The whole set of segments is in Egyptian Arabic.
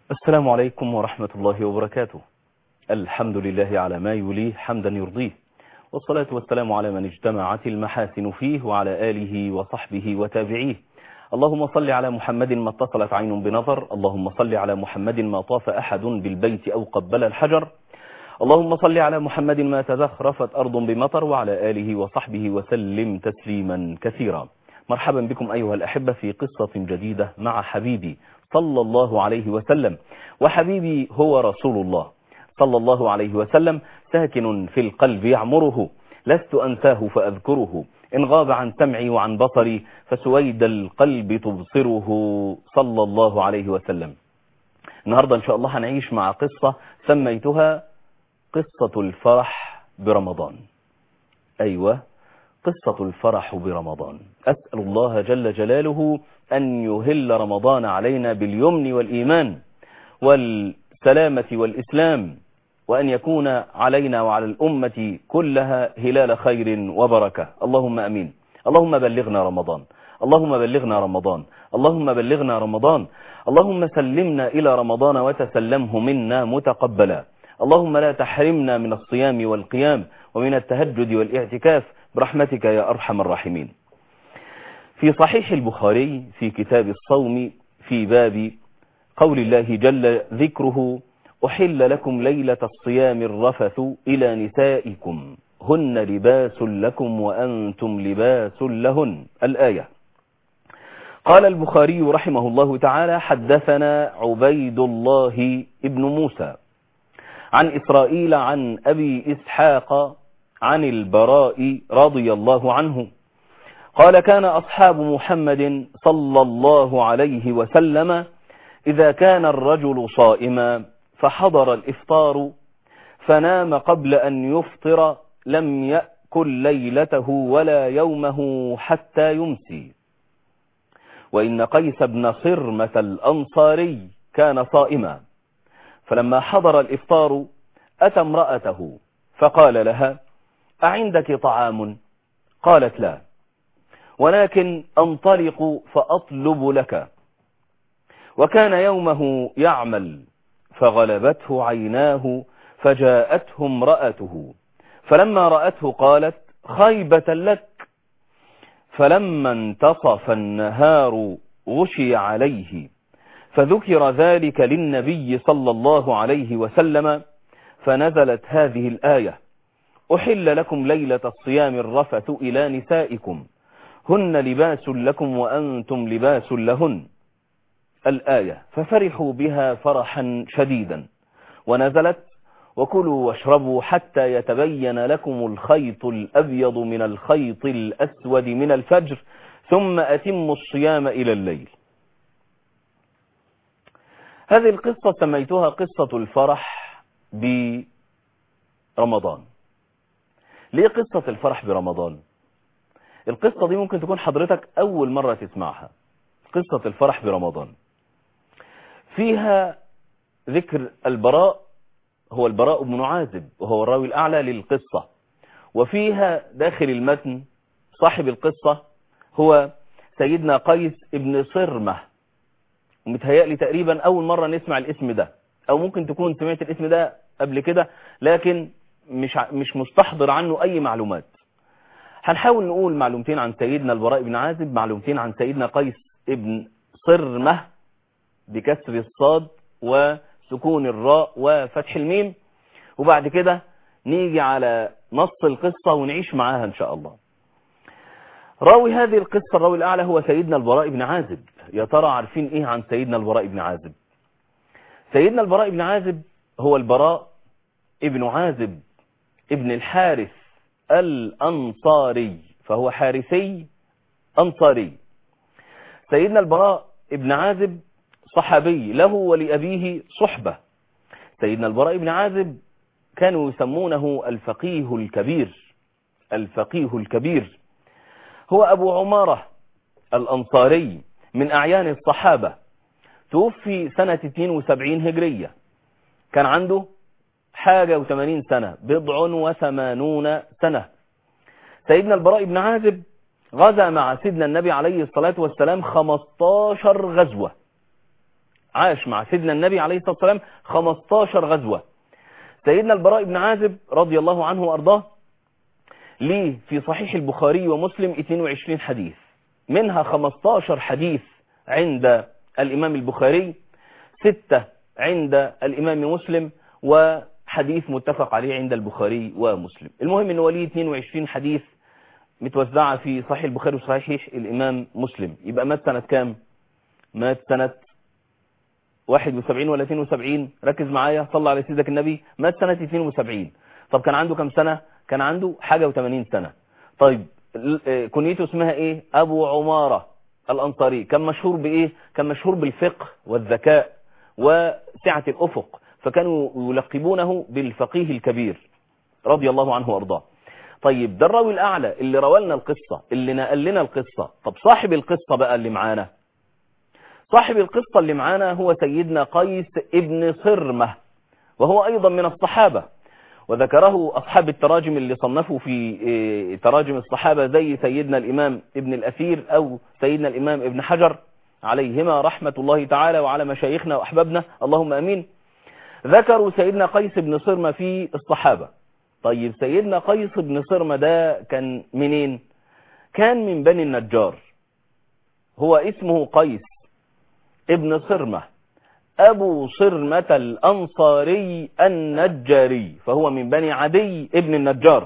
السلام عليكم ورحمة الله وبركاته الحمد لله على ما يليه حمدا يرضيه والصلاة والسلام على من اجتمعت المحاسن فيه وعلى آله وصحبه وتابعيه اللهم صل على محمد ما اتصلت عين بنظر اللهم صل على محمد ما طاف أحد بالبيت أو قبل الحجر اللهم صل على محمد ما تزخرفت أرض بمطر وعلى آله وصحبه وسلم تسليما كثيرا مرحبا بكم أيها الأحبة في قصة جديدة مع حبيبي صلى الله عليه وسلم وحبيبي هو رسول الله صلى الله عليه وسلم ساكن في القلب يعمره لست أنساه فأذكره إن غاب عن سمعي وعن بصري فسويد القلب تبصره صلى الله عليه وسلم النهاردة إن شاء الله هنعيش مع قصة سميتها قصة الفرح برمضان أيوة قصة الفرح برمضان أسأل الله جل جلاله أن يهل رمضان علينا باليمن والإيمان والسلامة والإسلام وأن يكون علينا وعلى الأمة كلها هلال خير وبركة اللهم أمين اللهم بلغنا رمضان اللهم بلغنا رمضان اللهم بلغنا رمضان اللهم سلمنا إلى رمضان وتسلمه منا متقبلا اللهم لا تحرمنا من الصيام والقيام ومن التهجد والاعتكاف برحمتك يا أرحم الراحمين في صحيح البخاري في كتاب الصوم في باب قول الله جل ذكره أحل لكم ليلة الصيام الرفث إلى نسائكم هن لباس لكم وأنتم لباس لهن الآية قال البخاري رحمه الله تعالى حدثنا عبيد الله ابن موسى عن إسرائيل عن أبي إسحاق عن البراء رضي الله عنه قال كان أصحاب محمد صلى الله عليه وسلم إذا كان الرجل صائما فحضر الإفطار فنام قبل أن يفطر لم يأكل ليلته ولا يومه حتى يمسي وإن قيس بن صرمة الأنصاري كان صائما فلما حضر الإفطار أتى امرأته فقال لها أعندك طعام قالت لا ولكن أنطلق فأطلب لك وكان يومه يعمل فغلبته عيناه فجاءته امرأته فلما رأته قالت خيبة لك فلما انتصف النهار غشي عليه فذكر ذلك للنبي صلى الله عليه وسلم فنزلت هذه الآية أحل لكم ليلة الصيام الرفث إلى نسائكم هن لباس لكم وأنتم لباس لهن الآية ففرحوا بها فرحا شديدا ونزلت وكلوا واشربوا حتى يتبين لكم الخيط الأبيض من الخيط الأسود من الفجر ثم أتموا الصيام إلى الليل هذه القصة سميتها قصة الفرح برمضان ليه قصة الفرح برمضان القصة دي ممكن تكون حضرتك أول مرة تسمعها قصة الفرح برمضان فيها ذكر البراء هو البراء بن عازب وهو الراوي الأعلى للقصة وفيها داخل المتن صاحب القصة هو سيدنا قيس ابن صرمة ومتهيألي تقريبا أول مرة نسمع الاسم ده أو ممكن تكون سمعت الاسم ده قبل كده لكن مش مش مستحضر عنه أي معلومات هنحاول نقول معلومتين عن سيدنا البراء بن عازب معلومتين عن سيدنا قيس ابن صرمة بكسر الصاد وسكون الراء وفتح الميم وبعد كده نيجي على نص القصة ونعيش معاها إن شاء الله راوي هذه القصة الراوي الأعلى هو سيدنا البراء بن عازب يا ترى عارفين إيه عن سيدنا البراء بن عازب سيدنا البراء بن عازب هو البراء ابن عازب ابن الحارث الأنصاري فهو حارثي أنصاري سيدنا البراء ابن عازب صحابي له ولأبيه صحبة سيدنا البراء بن عازب كانوا يسمونه الفقيه الكبير الفقيه الكبير هو أبو عمارة الأنصاري من أعيان الصحابة توفي سنة 72 هجرية كان عنده حاجة وثمانين سنة بضع وثمانون سنة سيدنا البراء بن عازب غزا مع سيدنا النبي عليه الصلاة والسلام 15 غزوة عاش مع سيدنا النبي عليه الصلاة والسلام 15 غزوة سيدنا البراء بن عازب رضي الله عنه وأرضاه ليه في صحيح البخاري ومسلم 22 حديث منها 15 حديث عند الإمام البخاري ستة عند الإمام مسلم وحديث متفق عليه عند البخاري ومسلم المهم أنه وليه 22 حديث متوزعة في صحيح البخاري وصحيح الإمام مسلم يبقى مات سنة كام مات سنة 71 ولا 72 ركز معايا صلى على سيدك النبي مات سنة 72 طب كان عنده كم سنة كان عنده حاجة و80 سنة طيب كنيته اسمها ايه ابو عمارة الانصاري كان مشهور بايه كان مشهور بالفقه والذكاء وسعة الافق فكانوا يلقبونه بالفقيه الكبير رضي الله عنه وارضاه طيب ده الراوي الاعلى اللي روالنا القصة اللي نقل لنا القصة طب صاحب القصة بقى اللي معانا صاحب القصة اللي معانا هو سيدنا قيس ابن صرمة وهو ايضا من الصحابة وذكره أصحاب التراجم اللي صنفوا في تراجم الصحابة زي سيدنا الإمام ابن الأثير أو سيدنا الإمام ابن حجر عليهما رحمة الله تعالى وعلى مشايخنا وأحبابنا اللهم أمين ذكروا سيدنا قيس بن صرمة في الصحابة طيب سيدنا قيس بن صرمة ده كان منين كان من بني النجار هو اسمه قيس ابن صرمة أبو صرمة الأنصاري النجاري فهو من بني عدي ابن النجار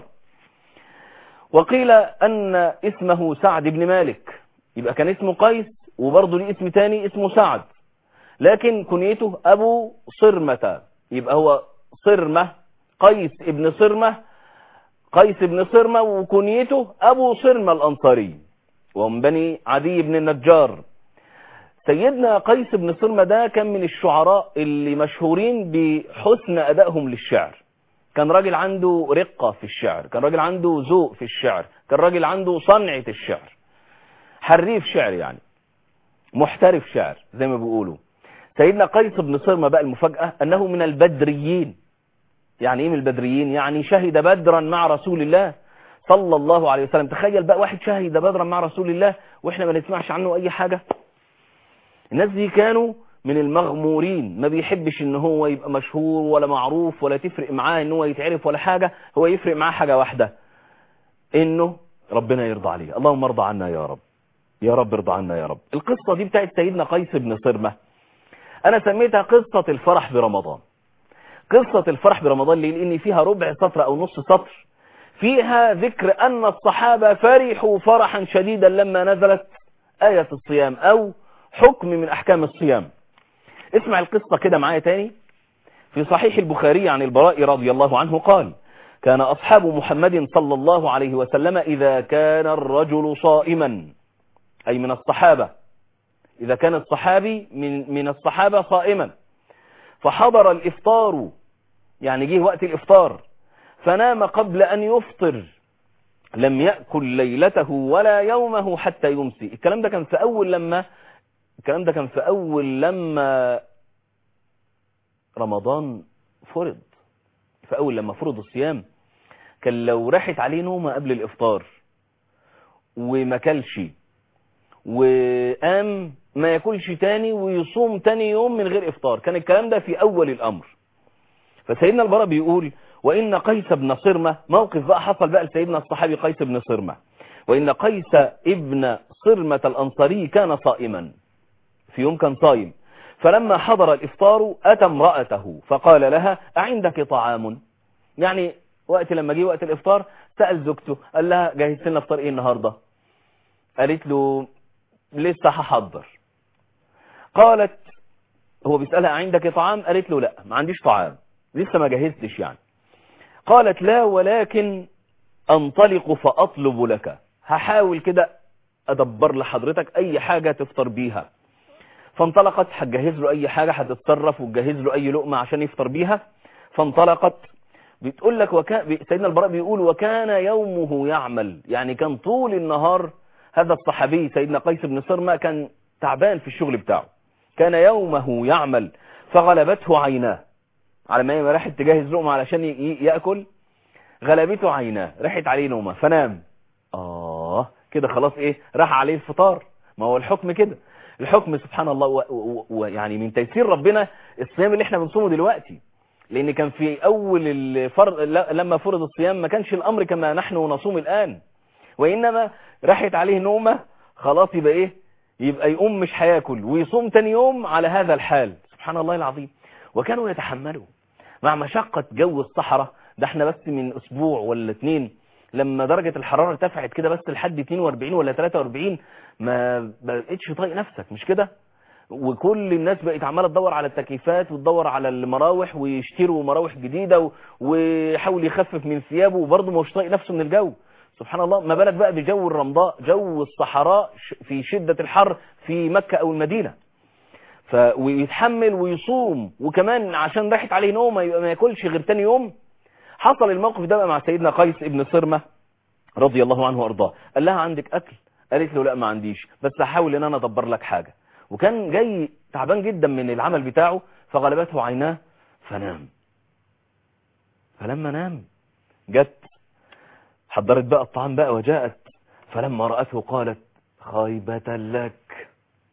وقيل أن اسمه سعد بن مالك يبقى كان اسمه قيس وبرضه ليه اسم تاني اسمه سعد لكن كنيته أبو صرمة يبقى هو صرمة قيس ابن صرمة قيس ابن صرمة وكنيته أبو صرمة الأنصاري ومن بني عدي بن النجار سيدنا قيس بن صرمة ده كان من الشعراء اللي مشهورين بحسن أدائهم للشعر كان راجل عنده رقة في الشعر كان راجل عنده ذوق في الشعر كان راجل عنده صنعة الشعر حريف شعر يعني محترف شعر زي ما بيقولوا سيدنا قيس بن صرمة بقى المفاجأة أنه من البدريين يعني ايه من البدريين يعني شهد بدرا مع رسول الله صلى الله عليه وسلم تخيل بقى واحد شهد بدرا مع رسول الله واحنا ما نسمعش عنه اي حاجة الناس دي كانوا من المغمورين ما بيحبش ان هو يبقى مشهور ولا معروف ولا تفرق معاه ان هو يتعرف ولا حاجة هو يفرق معاه حاجة واحدة انه ربنا يرضى عليه اللهم ارضى عنا يا رب يا رب ارضى عنا يا رب القصة دي بتاعت سيدنا قيس بن صرمة انا سميتها قصة الفرح برمضان قصة الفرح برمضان ليه لان فيها ربع سطر او نص سطر فيها ذكر ان الصحابة فرحوا فرحا شديدا لما نزلت آية الصيام او حكم من احكام الصيام اسمع القصة كده معايا تاني في صحيح البخاري عن البراء رضي الله عنه قال كان أصحاب محمد صلى الله عليه وسلم إذا كان الرجل صائما أي من الصحابة إذا كان الصحابي من, من الصحابة صائما فحضر الإفطار يعني جه وقت الإفطار فنام قبل أن يفطر لم يأكل ليلته ولا يومه حتى يمسي الكلام ده كان في أول لما الكلام ده كان في أول لما رمضان فرض في أول لما فرض الصيام كان لو راحت عليه نومة قبل الإفطار وما كلش وقام ما ياكلش تاني ويصوم تاني يوم من غير إفطار كان الكلام ده في أول الأمر فسيدنا البراء بيقول وإن قيس بن صرمة موقف بقى حصل بقى لسيدنا الصحابي قيس بن صرمة وإن قيس ابن صرمة الأنصاري كان صائما في يوم كان صايم فلما حضر الإفطار أتى امرأته فقال لها أعندك طعام يعني وقت لما جه وقت الإفطار سأل زوجته قال لها جهزت لنا افطار إيه النهاردة قالت له لسه هحضر قالت هو بيسألها عندك طعام قالت له لا ما عنديش طعام لسه ما جهزتش يعني قالت لا ولكن انطلق فأطلب لك هحاول كده أدبر لحضرتك أي حاجة تفطر بيها فانطلقت هتجهز له اي حاجة هتتصرف وتجهز له اي لقمة عشان يفطر بيها فانطلقت بتقول لك وكان سيدنا البراء بيقول وكان يومه يعمل يعني كان طول النهار هذا الصحابي سيدنا قيس بن صرمة كان تعبان في الشغل بتاعه كان يومه يعمل فغلبته عيناه على ما هي راحت تجهز لقمة علشان يأكل غلبته عيناه راحت عليه نومة فنام آه كده خلاص ايه راح عليه الفطار ما هو الحكم كده الحكم سبحان الله ويعني من تيسير ربنا الصيام اللي احنا بنصومه دلوقتي لان كان في اول الفرض لما فرض الصيام ما كانش الامر كما نحن نصوم الان وانما راحت عليه نومه خلاص يبقى ايه يبقى يقوم مش هياكل ويصوم تاني يوم على هذا الحال سبحان الله العظيم وكانوا يتحملوا مع مشقة جو الصحراء ده احنا بس من اسبوع ولا اتنين لما درجة الحرارة ارتفعت كده بس لحد 42 ولا 43 ما بقتش طايق نفسك مش كده وكل الناس بقت عماله تدور على التكييفات وتدور على المراوح ويشتروا مراوح جديدة ويحاول يخفف من ثيابه وبرضه مش طايق نفسه من الجو سبحان الله ما بالك بقى بجو الرمضاء جو الصحراء في شدة الحر في مكة او المدينة ف ويتحمل ويصوم وكمان عشان راحت عليه نوم ما ياكلش غير تاني يوم حصل الموقف ده بقى مع سيدنا قيس ابن صرمة رضي الله عنه وارضاه قال لها عندك اكل قالت له لا ما عنديش بس هحاول ان انا ادبر لك حاجة وكان جاي تعبان جدا من العمل بتاعه فغلبته عيناه فنام فلما نام جت حضرت بقى الطعام بقى وجاءت فلما رأته قالت خيبة لك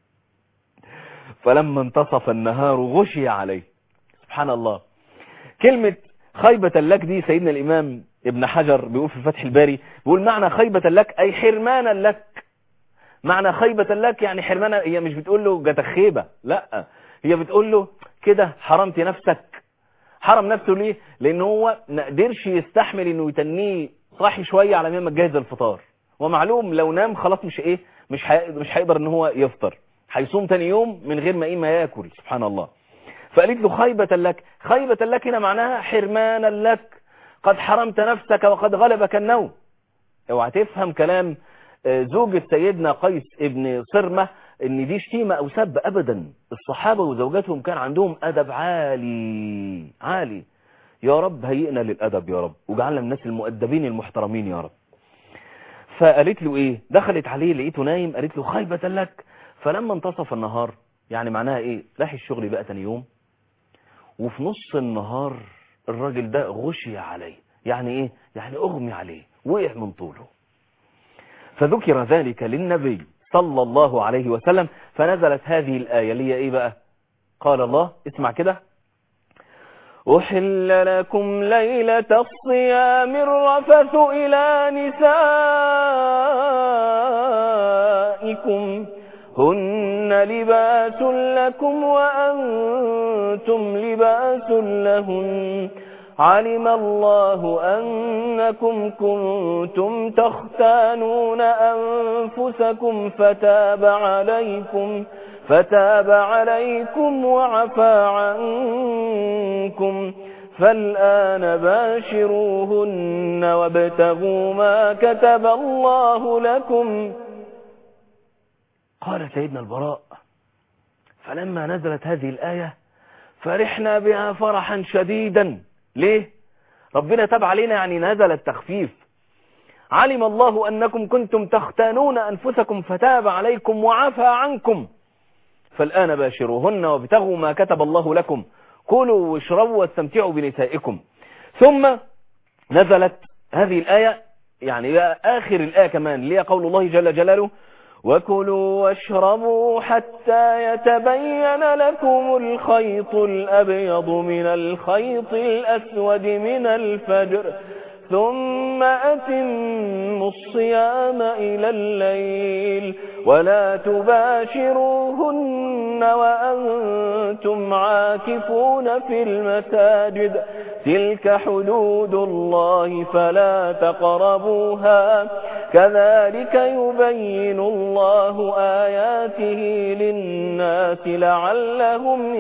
فلما انتصف النهار غشي عليه سبحان الله كلمة خيبة لك دي سيدنا الإمام ابن حجر بيقول في فتح الباري بيقول معنى خيبة لك أي حرمانا لك معنى خيبة لك يعني حرمانا هي مش بتقول له جاتك خيبة لا هي بتقول له كده حرمت نفسك حرم نفسه ليه لان هو ما قدرش يستحمل انه يتنيه صاحي شوية على ما تجهز الفطار ومعلوم لو نام خلاص مش ايه مش حي... مش هيقدر ان هو يفطر هيصوم تاني يوم من غير ما ايه ما ياكل سبحان الله فقالت له خيبة لك خيبة لك هنا معناها حرمانا لك قد حرمت نفسك وقد غلبك النوم اوعى تفهم كلام زوجة سيدنا قيس ابن صرمة ان دي شتيمة او سب ابدا الصحابة وزوجاتهم كان عندهم ادب عالي عالي يا رب هيئنا للادب يا رب وجعلنا من الناس المؤدبين المحترمين يا رب فقالت له ايه دخلت عليه لقيته نايم قالت له خيبة لك فلما انتصف النهار يعني معناها ايه راح الشغل بقى تاني يوم وفي نص النهار الراجل ده غشي عليه يعني ايه يعني اغمي عليه وقع من طوله فذكر ذلك للنبي صلى الله عليه وسلم فنزلت هذه الآية اللي هي ايه بقى قال الله اسمع كده أحل لكم ليلة الصيام الرفث إلى نسائكم هن لباس لكم وأنتم لباس لهن علم الله أنكم كنتم تختانون أنفسكم فتاب عليكم فتاب عليكم وعفى عنكم فالآن باشروهن وابتغوا ما كتب الله لكم قال سيدنا البراء فلما نزلت هذه الآية فرحنا بها فرحا شديدا ليه ربنا تاب علينا يعني نزل التخفيف علم الله أنكم كنتم تختانون أنفسكم فتاب عليكم وعفى عنكم فالآن باشروهن وابتغوا ما كتب الله لكم كلوا واشربوا واستمتعوا بنسائكم ثم نزلت هذه الآية يعني آخر الآية كمان اللي هي قول الله جل جلاله وكلوا واشربوا حتى يتبين لكم الخيط الأبيض من الخيط الأسود من الفجر ثم أتموا الصيام إلى الليل ولا تباشروهن وأنتم عاكفون في المساجد تلك حدود الله فلا تقربوها كذلك يبين الله آياته للناس لعلهم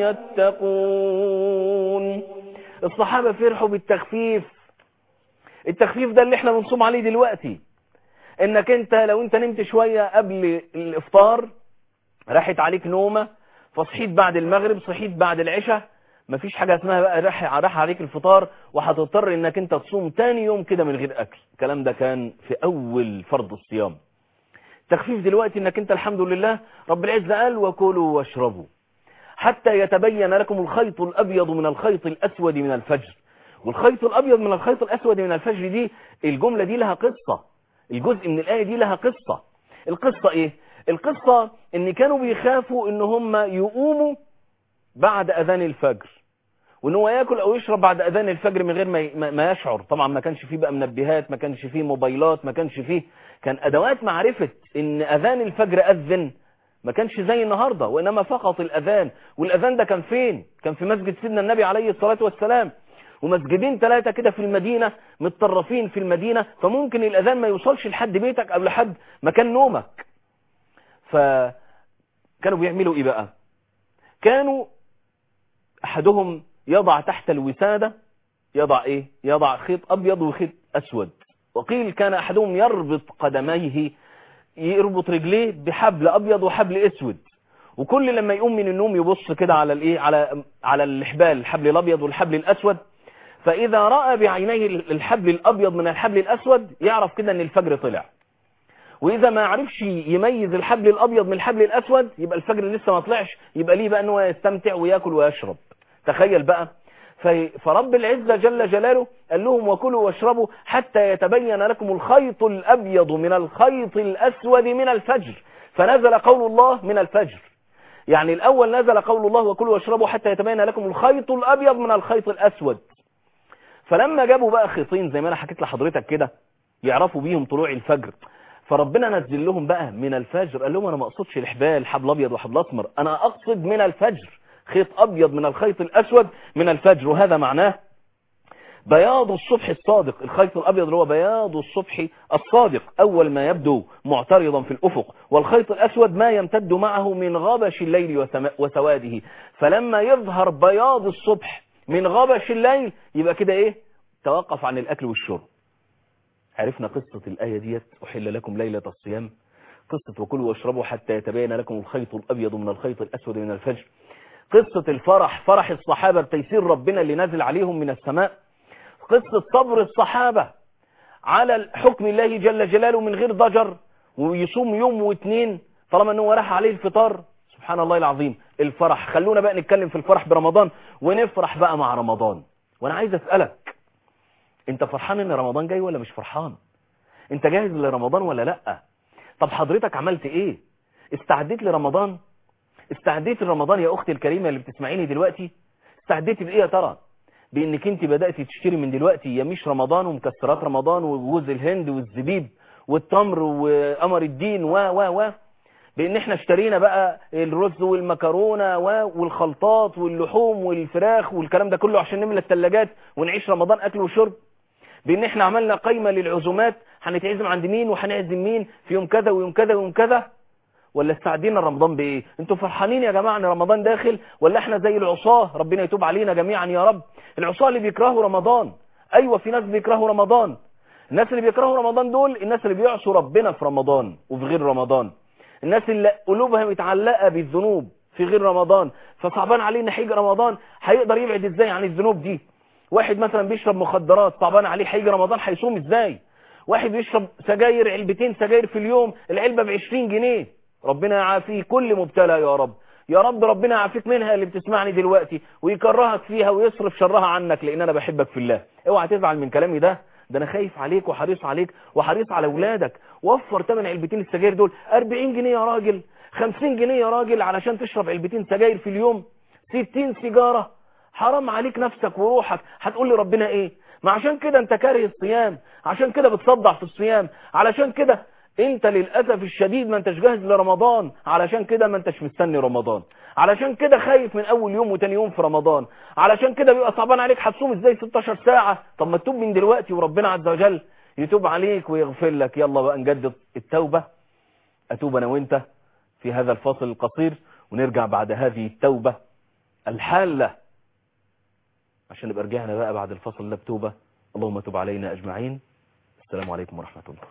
يتقون الصحابة فرحوا بالتخفيف التخفيف ده اللي احنا بنصوم عليه دلوقتي انك انت لو انت نمت شوية قبل الافطار راحت عليك نومة فصحيت بعد المغرب صحيت بعد العشاء مفيش حاجة اسمها بقى راح راح عليك الفطار وهتضطر انك انت تصوم تاني يوم كده من غير اكل الكلام ده كان في اول فرض الصيام تخفيف دلوقتي انك انت الحمد لله رب العزة قال وكلوا واشربوا حتى يتبين لكم الخيط الابيض من الخيط الاسود من الفجر والخيط الابيض من الخيط الاسود من الفجر دي الجملة دي لها قصة الجزء من الآية دي لها قصة القصة ايه القصة ان كانوا بيخافوا ان هم يقوموا بعد اذان الفجر وان هو ياكل او يشرب بعد اذان الفجر من غير ما ما يشعر طبعا ما كانش فيه بقى منبهات ما كانش فيه موبايلات ما كانش فيه كان ادوات معرفة ان اذان الفجر اذن ما كانش زي النهاردة وانما فقط الاذان والاذان ده كان فين كان في مسجد سيدنا النبي عليه الصلاة والسلام ومسجدين ثلاثة كده في المدينة متطرفين في المدينة فممكن الاذان ما يوصلش لحد بيتك او لحد مكان نومك فكانوا بيعملوا ايه بقى كانوا احدهم يضع تحت الوسادة يضع ايه يضع خيط ابيض وخيط اسود وقيل كان احدهم يربط قدميه يربط رجليه بحبل ابيض وحبل اسود وكل لما يقوم من النوم يبص كده على الايه على على الحبال الحبل الابيض والحبل الاسود فاذا راى بعينيه الحبل الابيض من الحبل الاسود يعرف كده ان الفجر طلع واذا ما عرفش يميز الحبل الابيض من الحبل الاسود يبقى الفجر لسه ما طلعش يبقى ليه بقى ان هو يستمتع وياكل ويشرب تخيل بقى فرب العزة جل جلاله قال لهم وكلوا واشربوا حتى يتبين لكم الخيط الأبيض من الخيط الأسود من الفجر فنزل قول الله من الفجر يعني الأول نزل قول الله وكلوا واشربوا حتى يتبين لكم الخيط الأبيض من الخيط الأسود فلما جابوا بقى خيطين زي ما أنا حكيت لحضرتك كده يعرفوا بيهم طلوع الفجر فربنا نزل لهم بقى من الفجر قال لهم أنا ما أقصدش الحبال حبل أبيض وحبل أسمر أنا أقصد من الفجر خيط أبيض من الخيط الأسود من الفجر وهذا معناه بياض الصبح الصادق الخيط الأبيض اللي هو بياض الصبح الصادق أول ما يبدو معترضا في الأفق والخيط الأسود ما يمتد معه من غبش الليل وسواده فلما يظهر بياض الصبح من غبش الليل يبقى كده إيه توقف عن الأكل والشرب عرفنا قصة الآية ديت أحل لكم ليلة الصيام قصة وكلوا واشربوا حتى يتبين لكم الخيط الأبيض من الخيط الأسود من الفجر قصة الفرح فرح الصحابة بتيسير ربنا اللي نازل عليهم من السماء قصة صبر الصحابة على حكم الله جل جلاله من غير ضجر ويصوم يوم واثنين طالما انه راح عليه الفطار سبحان الله العظيم الفرح خلونا بقى نتكلم في الفرح برمضان ونفرح بقى مع رمضان وانا عايز اسألك انت فرحان ان رمضان جاي ولا مش فرحان انت جاهز لرمضان ولا لا طب حضرتك عملت ايه استعديت لرمضان استعديت لرمضان يا اختي الكريمة اللي بتسمعيني دلوقتي استعديت بايه يا ترى بانك انت بدأت تشتري من دلوقتي يميش رمضان ومكسرات رمضان وجوز الهند والزبيب والتمر وقمر الدين و و و بان احنا اشترينا بقى الرز والمكرونة والخلطات واللحوم والفراخ والكلام ده كله عشان نملى الثلاجات ونعيش رمضان اكل وشرب بان احنا عملنا قايمة للعزومات هنتعزم عند مين وهنعزم مين في يوم كذا ويوم كذا ويوم كذا ولا استعدينا رمضان بايه انتوا فرحانين يا جماعه ان رمضان داخل ولا احنا زي العصاه ربنا يتوب علينا جميعا يا رب العصاه اللي بيكرهوا رمضان ايوه في ناس بيكرهوا رمضان الناس اللي بيكرهوا رمضان دول الناس اللي بيعصوا ربنا في رمضان وفي غير رمضان الناس اللي قلوبها متعلقه بالذنوب في غير رمضان فصعبان عليه ان هيجي رمضان هيقدر يبعد ازاي عن الذنوب دي واحد مثلا بيشرب مخدرات صعبان عليه هيجي رمضان هيصوم ازاي واحد بيشرب سجاير علبتين سجاير في اليوم العلبه ب 20 جنيه ربنا يعافيه كل مبتلى يا رب يا رب ربنا يعافيك منها اللي بتسمعني دلوقتي ويكرهك فيها ويصرف شرها عنك لان انا بحبك في الله اوعى تزعل من كلامي ده ده انا خايف عليك وحريص عليك وحريص على اولادك وفر ثمن علبتين السجاير دول 40 جنيه يا راجل 50 جنيه يا راجل علشان تشرب علبتين سجاير في اليوم 60 سيجاره حرام عليك نفسك وروحك هتقول لي ربنا ايه ما عشان كده انت كاره الصيام عشان كده بتصدع في الصيام علشان كده انت للأسف الشديد ما انتش جاهز لرمضان علشان كده ما انتش مستني رمضان علشان كده خايف من اول يوم وتاني يوم في رمضان علشان كده بيبقى صعبان عليك هتصوم ازاي 16 ساعة طب ما تتوب من دلوقتي وربنا عز وجل يتوب عليك ويغفر لك يلا بقى نجدد التوبة اتوب انا وانت في هذا الفاصل القصير ونرجع بعد هذه التوبة الحالة عشان نبقى رجعنا بقى بعد الفصل ده بتوبة اللهم تب علينا اجمعين السلام عليكم ورحمة الله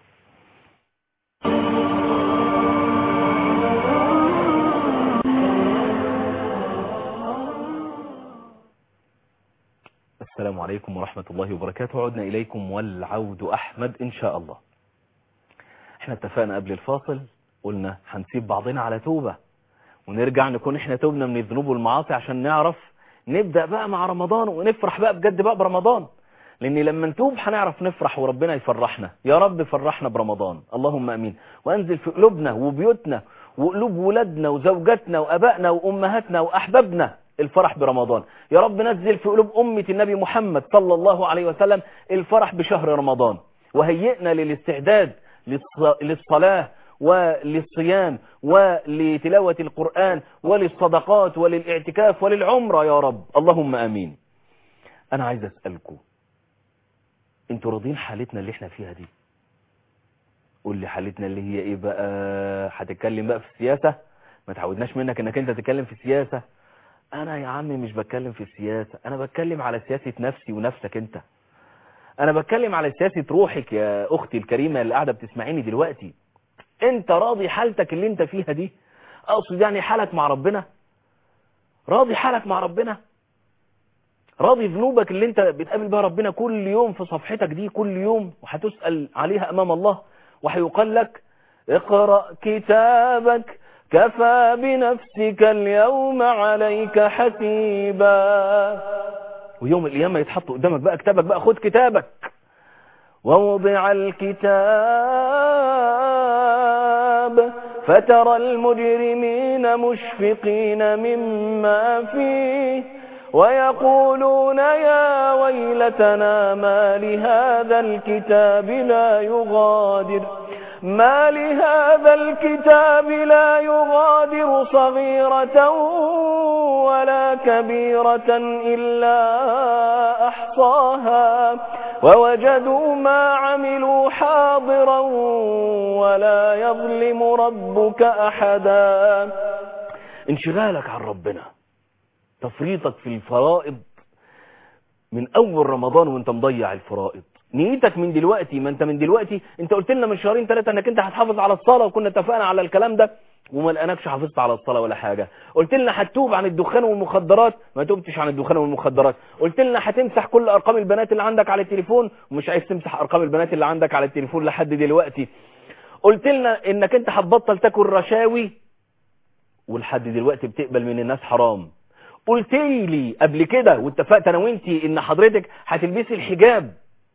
السلام عليكم ورحمة الله وبركاته عدنا إليكم والعود أحمد إن شاء الله احنا اتفقنا قبل الفاصل قلنا هنسيب بعضنا على توبة ونرجع نكون احنا توبنا من الذنوب والمعاصي عشان نعرف نبدأ بقى مع رمضان ونفرح بقى بجد بقى برمضان لان لما نتوب هنعرف نفرح وربنا يفرحنا يا رب فرحنا برمضان اللهم امين وانزل في قلوبنا وبيوتنا وقلوب ولادنا وزوجاتنا وأبائنا وأمهاتنا وأحبابنا الفرح برمضان يا رب نزل في قلوب أمة النبي محمد صلى الله عليه وسلم الفرح بشهر رمضان وهيئنا للاستعداد للصلاة وللصيام ولتلاوة القرآن وللصدقات وللاعتكاف وللعمرة يا رب اللهم أمين أنا عايز أسألكم انتوا راضين حالتنا اللي احنا فيها دي قول لي حالتنا اللي هي ايه بقى هتتكلم بقى في السياسة ما تعودناش منك انك انت تتكلم في السياسة انا يا عمي مش بتكلم في السياسة انا بتكلم على سياسة نفسي ونفسك انت انا بتكلم على سياسة روحك يا اختي الكريمة اللي قاعدة بتسمعيني دلوقتي انت راضي حالتك اللي انت فيها دي اقصد يعني حالك مع ربنا راضي حالك مع ربنا راضي ذنوبك اللي انت بتقابل بها ربنا كل يوم في صفحتك دي كل يوم وهتسأل عليها امام الله وهيقال لك اقرأ كتابك كفى بنفسك اليوم عليك حسيبا ويوم القيامة يتحط قدامك بقى كتابك بقى خد كتابك ووضع الكتاب فترى المجرمين مشفقين مما فيه ويقولون يا ويلتنا ما لهذا الكتاب لا يغادر ما لهذا الكتاب لا يغادر صغيرة ولا كبيرة إلا أحصاها ووجدوا ما عملوا حاضرا ولا يظلم ربك أحدا انشغالك عن ربنا تفريطك في الفرائض من أول رمضان وانت مضيع الفرائض نيتك من دلوقتي ما انت من دلوقتي انت قلت لنا من شهرين ثلاثة انك انت هتحافظ على الصلاة وكنا اتفقنا على الكلام ده وما لقناكش حافظت على الصلاة ولا حاجة قلت لنا هتتوب عن الدخان والمخدرات ما توبتش عن الدخان والمخدرات قلت لنا هتمسح كل ارقام البنات اللي عندك على التليفون ومش عايز تمسح ارقام البنات اللي عندك على التليفون لحد دلوقتي قلت لنا انك انت هتبطل تاكل رشاوي ولحد دلوقتي بتقبل من الناس حرام قلت لي قبل كده واتفقت انا وانتي ان حضرتك هتلبسي الحجاب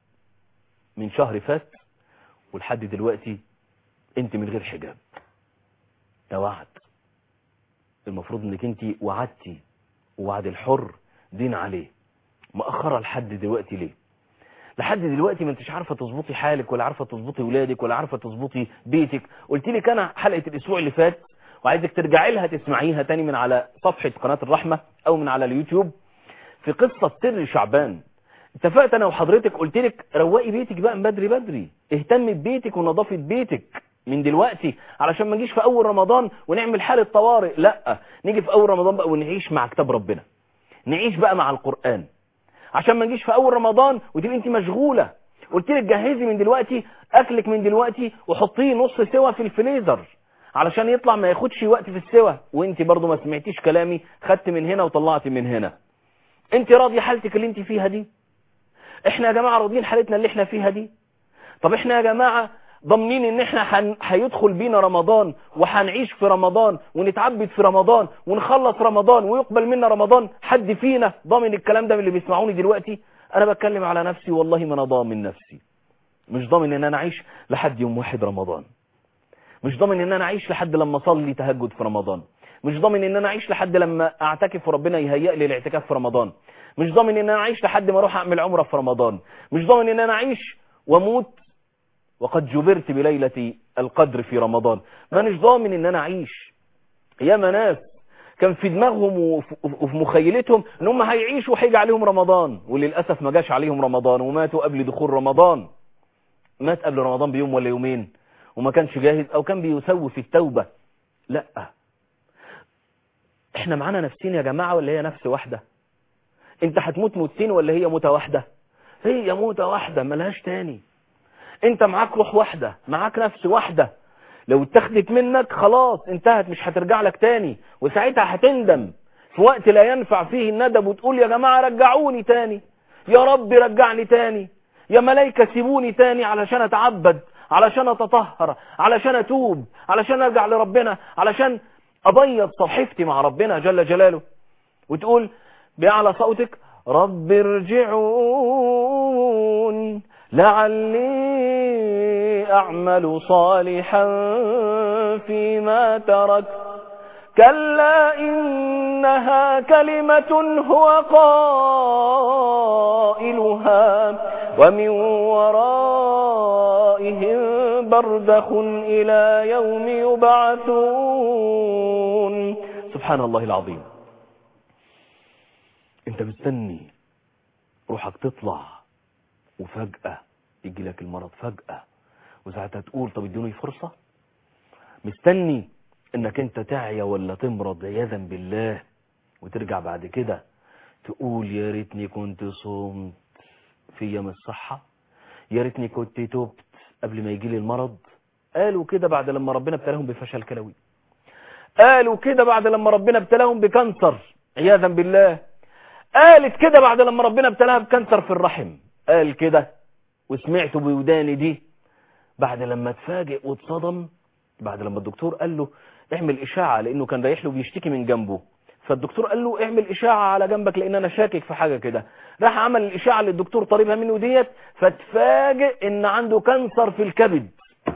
من شهر فات ولحد دلوقتي انت من غير حجاب ده وعد المفروض انك انت وعدتي ووعد الحر دين عليه مأخرة لحد دلوقتي ليه لحد دلوقتي ما انتش عارفة تظبطي حالك ولا عارفة تظبطي ولادك ولا عارفة تظبطي بيتك قلت لك انا حلقة الاسبوع اللي فات وعايزك ترجعي لها تسمعيها تاني من على صفحة قناة الرحمة او من على اليوتيوب في قصة سر شعبان اتفقت انا وحضرتك قلت لك روقي بيتك بقى من بدري بدري اهتمي ببيتك ونظافة بيتك من دلوقتي علشان ما نجيش في اول رمضان ونعمل حالة طوارئ لا نيجي في اول رمضان بقى ونعيش مع كتاب ربنا نعيش بقى مع القرآن عشان ما نجيش في اول رمضان وتبقي انت مشغولة قلت لك جهزي من دلوقتي اكلك من دلوقتي وحطيه نص سوا في الفريزر علشان يطلع ما ياخدش وقت في السوا وانت برضو ما سمعتيش كلامي خدت من هنا وطلعت من هنا انت راضية حالتك اللي انت فيها دي احنا يا جماعة راضيين حالتنا اللي احنا فيها دي طب احنا يا جماعة ضامنين ان احنا حن... هيدخل بينا رمضان وهنعيش في رمضان ونتعبد في رمضان ونخلص رمضان ويقبل منا رمضان حد فينا ضامن الكلام ده من اللي بيسمعوني دلوقتي انا بتكلم على نفسي والله ما انا ضامن نفسي مش ضامن ان انا اعيش لحد يوم واحد رمضان مش ضامن ان انا اعيش لحد لما اصلي تهجد في رمضان مش ضامن ان انا اعيش لحد لما اعتكف وربنا يهيئ لي الاعتكاف في رمضان مش ضامن ان انا اعيش لحد ما اروح اعمل عمره في رمضان مش ضامن ان انا اعيش واموت وقد جبرت بليلة القدر في رمضان ما مش ضامن ان انا اعيش ياما ناس كان في دماغهم وفي مخيلتهم ان هم هيعيشوا وهيجي عليهم رمضان وللاسف ما جاش عليهم رمضان وماتوا قبل دخول رمضان مات قبل رمضان بيوم ولا يومين وما كانش جاهز او كان بيسوي في التوبة لا احنا معانا نفسين يا جماعة ولا هي نفس واحدة انت هتموت موتين ولا هي موتة واحدة هي موتة واحدة ملهاش تاني انت معاك روح واحدة معاك نفس واحدة لو اتخذت منك خلاص انتهت مش هترجع لك تاني وساعتها هتندم في وقت لا ينفع فيه الندم وتقول يا جماعة رجعوني تاني يا رب رجعني تاني يا ملايكة سيبوني تاني علشان اتعبد علشان اتطهر علشان اتوب علشان ارجع لربنا علشان ابيض صحيفتي مع ربنا جل جلاله وتقول بأعلى صوتك رب ارجعون لعلي أعمل صالحا فيما ترك كلا إنها كلمة هو قائلها ومن ورائهم برزخ إلى يوم يبعثون سبحان الله العظيم انت مستني روحك تطلع وفجأة يجي لك المرض فجأة وساعتها تقول طب ادوني فرصة مستني انك انت تعيا ولا تمرض عياذا بالله وترجع بعد كده تقول يا ريتني كنت صمت في يوم الصحة يا ريتني كنت تبت قبل ما يجي لي المرض قالوا كده بعد لما ربنا ابتلاهم بفشل كلوي قالوا كده بعد لما ربنا ابتلاهم بكانسر عياذا بالله قالت كده بعد لما ربنا ابتلاها بكانسر في الرحم قال كده وسمعته بوداني دي بعد لما اتفاجئ واتصدم بعد لما الدكتور قال له اعمل اشاعة لانه كان رايح له بيشتكي من جنبه فالدكتور قال له اعمل اشاعة على جنبك لان انا شاكك في حاجة كده راح عمل الاشاعة اللي الدكتور طالبها منه ديت فاتفاجئ ان عنده كانسر في الكبد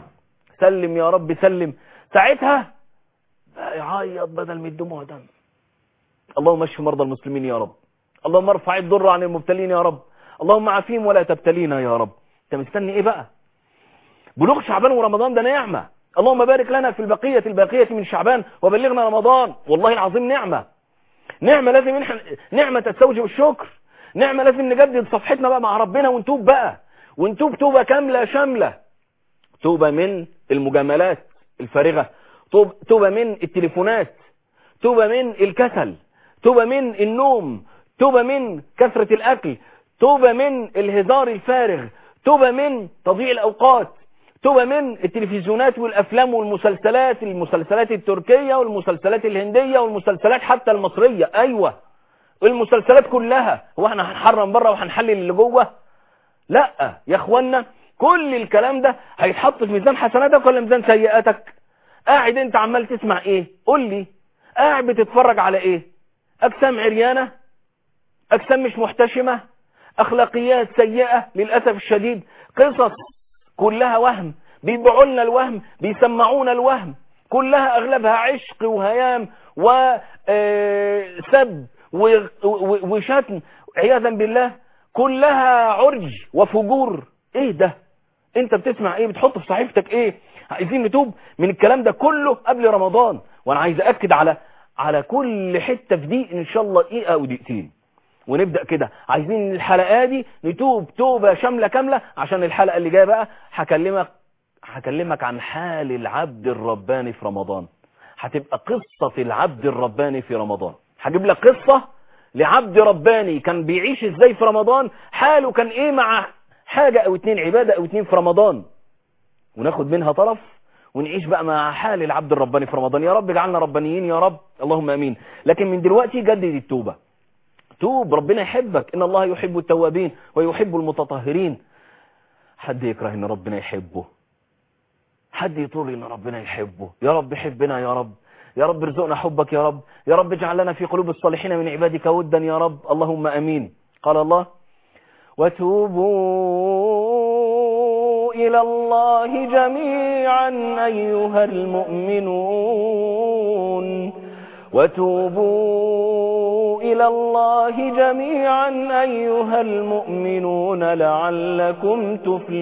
سلم يا رب سلم ساعتها بقى يعيط بدل من الدموع دم اللهم اشف مرضى المسلمين يا رب اللهم ارفع الضر عن المبتلين يا رب اللهم عافيهم ولا تبتلينا يا رب انت مستني ايه بقى بلوغ شعبان ورمضان ده نعمة اللهم بارك لنا في البقية الباقية من شعبان وبلغنا رمضان والله العظيم نعمة نعمة لازم نحن نعمة تستوجب الشكر نعمة لازم نجدد صفحتنا بقى مع ربنا ونتوب بقى ونتوب توبة كاملة شاملة توبة من المجاملات الفارغة توب- توبة من التليفونات توبة من الكسل توبة من النوم توبة من كثرة الأكل توبة من الهزار الفارغ توبة من تضييع الأوقات توبة من التلفزيونات والأفلام والمسلسلات المسلسلات التركية والمسلسلات الهندية والمسلسلات حتى المصرية أيوة المسلسلات كلها هو احنا هنحرم بره وهنحلل اللي جوه لا يا اخوانا كل الكلام ده هيتحط في ميزان حسناتك ولا ميزان سيئاتك قاعد انت عمال تسمع ايه قول لي قاعد بتتفرج على ايه اجسام عريانه اجسام مش محتشمه اخلاقيات سيئه للاسف الشديد قصص كلها وهم بيبيعوا لنا الوهم بيسمعونا الوهم كلها اغلبها عشق وهيام وسب وشتم عياذا بالله كلها عرج وفجور ايه ده انت بتسمع ايه بتحط في صحيفتك ايه عايزين نتوب من الكلام ده كله قبل رمضان وانا عايز اكد على على كل حته في دي ان شاء الله دقيقه او دقيقتين ونبدا كده عايزين الحلقه دي نتوب توبه شامله كامله عشان الحلقه اللي جايه بقى هكلمك هكلمك عن حال العبد الرباني في رمضان هتبقى قصه العبد الرباني في رمضان هجيب لك قصه لعبد رباني كان بيعيش ازاي في رمضان حاله كان ايه مع حاجه او اتنين عباده او اتنين في رمضان وناخد منها طرف ونعيش بقى مع حال العبد الرباني في رمضان يا رب اجعلنا ربانيين يا رب اللهم امين لكن من دلوقتي جدد التوبه توب ربنا يحبك ان الله يحب التوابين ويحب المتطهرين حد يكره ان ربنا يحبه حد يطول ان ربنا يحبه يا رب حبنا يا رب يا رب ارزقنا حبك يا رب يا رب اجعل لنا في قلوب الصالحين من عبادك ودا يا رب اللهم امين قال الله وتوبوا إلى الله جميعا أيها المؤمنون وتوبوا إلى الله جميعا أيها المؤمنون لعلكم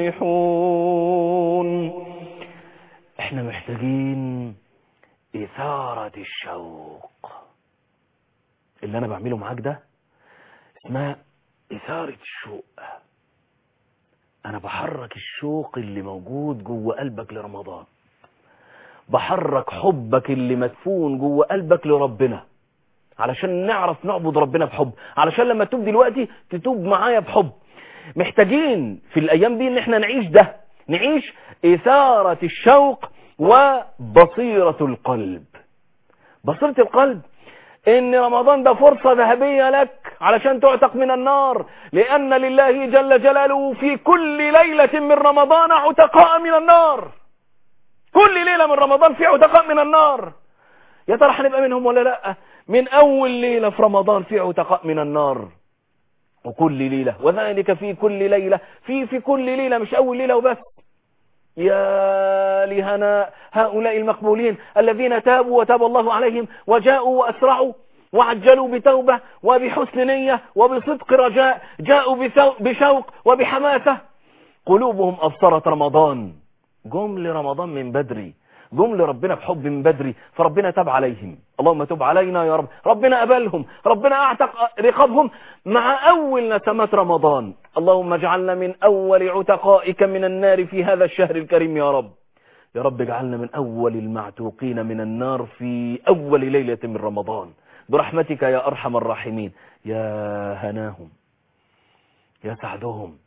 تفلحون احنا محتاجين إثارة الشوق اللي أنا بعمله معاك ده اسمها إثارة الشوق أنا بحرك الشوق اللي موجود جوه قلبك لرمضان بحرك حبك اللي مدفون جوه قلبك لربنا علشان نعرف نعبد ربنا بحب علشان لما تتوب دلوقتي تتوب معايا بحب محتاجين في الأيام دي إن احنا نعيش ده نعيش إثارة الشوق وبصيرة القلب بصيرة القلب ان رمضان ده فرصة ذهبية لك علشان تعتق من النار لان لله جل جلاله في كل ليلة من رمضان عتقاء من النار كل ليلة من رمضان في عتقاء من النار يا ترى هنبقى منهم ولا لا من اول ليلة في رمضان في عتقاء من النار وكل ليلة وذلك في كل ليلة في في كل ليلة مش اول ليلة وبس يا لهنا هؤلاء المقبولين الذين تابوا وتاب الله عليهم وجاءوا وأسرعوا وعجلوا بتوبة وبحسن نية وبصدق رجاء جاءوا بشوق وبحماسة قلوبهم أبصرت رمضان جم لرمضان من بدري جم لربنا بحب من بدري فربنا تاب عليهم اللهم تب علينا يا رب ربنا أبلهم ربنا أعتق رقابهم مع أول نسمات رمضان اللهم اجعلنا من أول عتقائك من النار في هذا الشهر الكريم يا رب يا رب اجعلنا من أول المعتوقين من النار في أول ليلة من رمضان برحمتك يا أرحم الراحمين يا هناهم يا سعدهم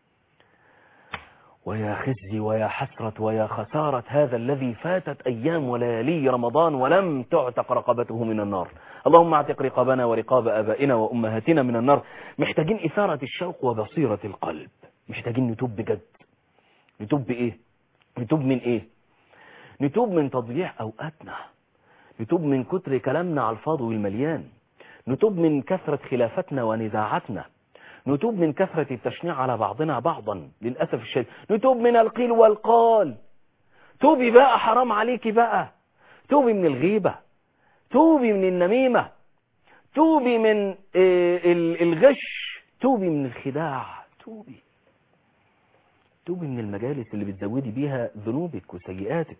ويا خزي ويا حسرة ويا خسارة هذا الذي فاتت أيام وليالي رمضان ولم تعتق رقبته من النار اللهم اعتق رقابنا ورقاب أبائنا وأمهاتنا من النار محتاجين إثارة الشوق وبصيرة القلب محتاجين نتوب بجد نتوب بإيه نتوب من إيه نتوب من تضييع أوقاتنا نتوب من كتر كلامنا على الفاضي والمليان نتوب من كثرة خلافاتنا ونزاعاتنا نتوب من كثرة التشنيع على بعضنا بعضا للأسف الشديد نتوب من القيل والقال توبي بقى حرام عليكي بقى توبي من الغيبة توبي من النميمة توبي من الغش توبي من الخداع توبي توبي من المجالس اللي بتزودي بيها ذنوبك وسيئاتك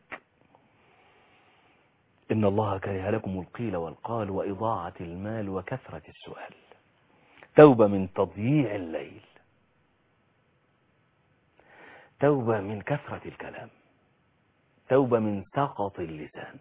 إن الله كره لكم القيل والقال وإضاعة المال وكثرة السؤال توبة من تضييع الليل توبة من كثرة الكلام توبة من سقط اللسان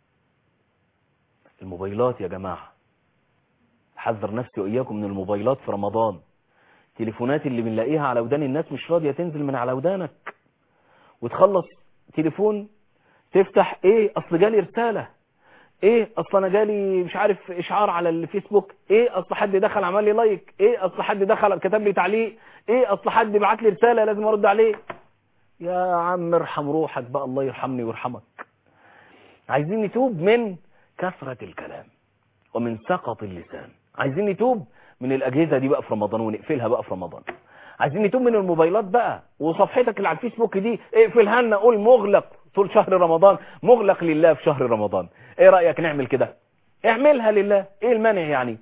الموبايلات يا جماعة حذر نفسي وإياكم من الموبايلات في رمضان تليفونات اللي بنلاقيها على ودان الناس مش راضية تنزل من على ودانك وتخلص تليفون تفتح ايه اصل جالي رسالة ايه اصل انا جالي مش عارف اشعار على الفيسبوك ايه اصل حد دخل عمل لي لايك ايه اصل حد دخل كتب لي تعليق ايه اصل حد بعت لي رسالة لازم ارد عليه يا عم ارحم روحك بقى الله يرحمني ويرحمك عايزين نتوب من كثرة الكلام ومن سقط اللسان عايزين نتوب من الاجهزة دي بقى في رمضان ونقفلها بقى في رمضان عايزين نتوب من الموبايلات بقى وصفحتك اللي على الفيسبوك دي اقفلها لنا قول مغلق طول شهر رمضان مغلق لله في شهر رمضان ايه رأيك نعمل كده اعملها لله ايه المانع يعني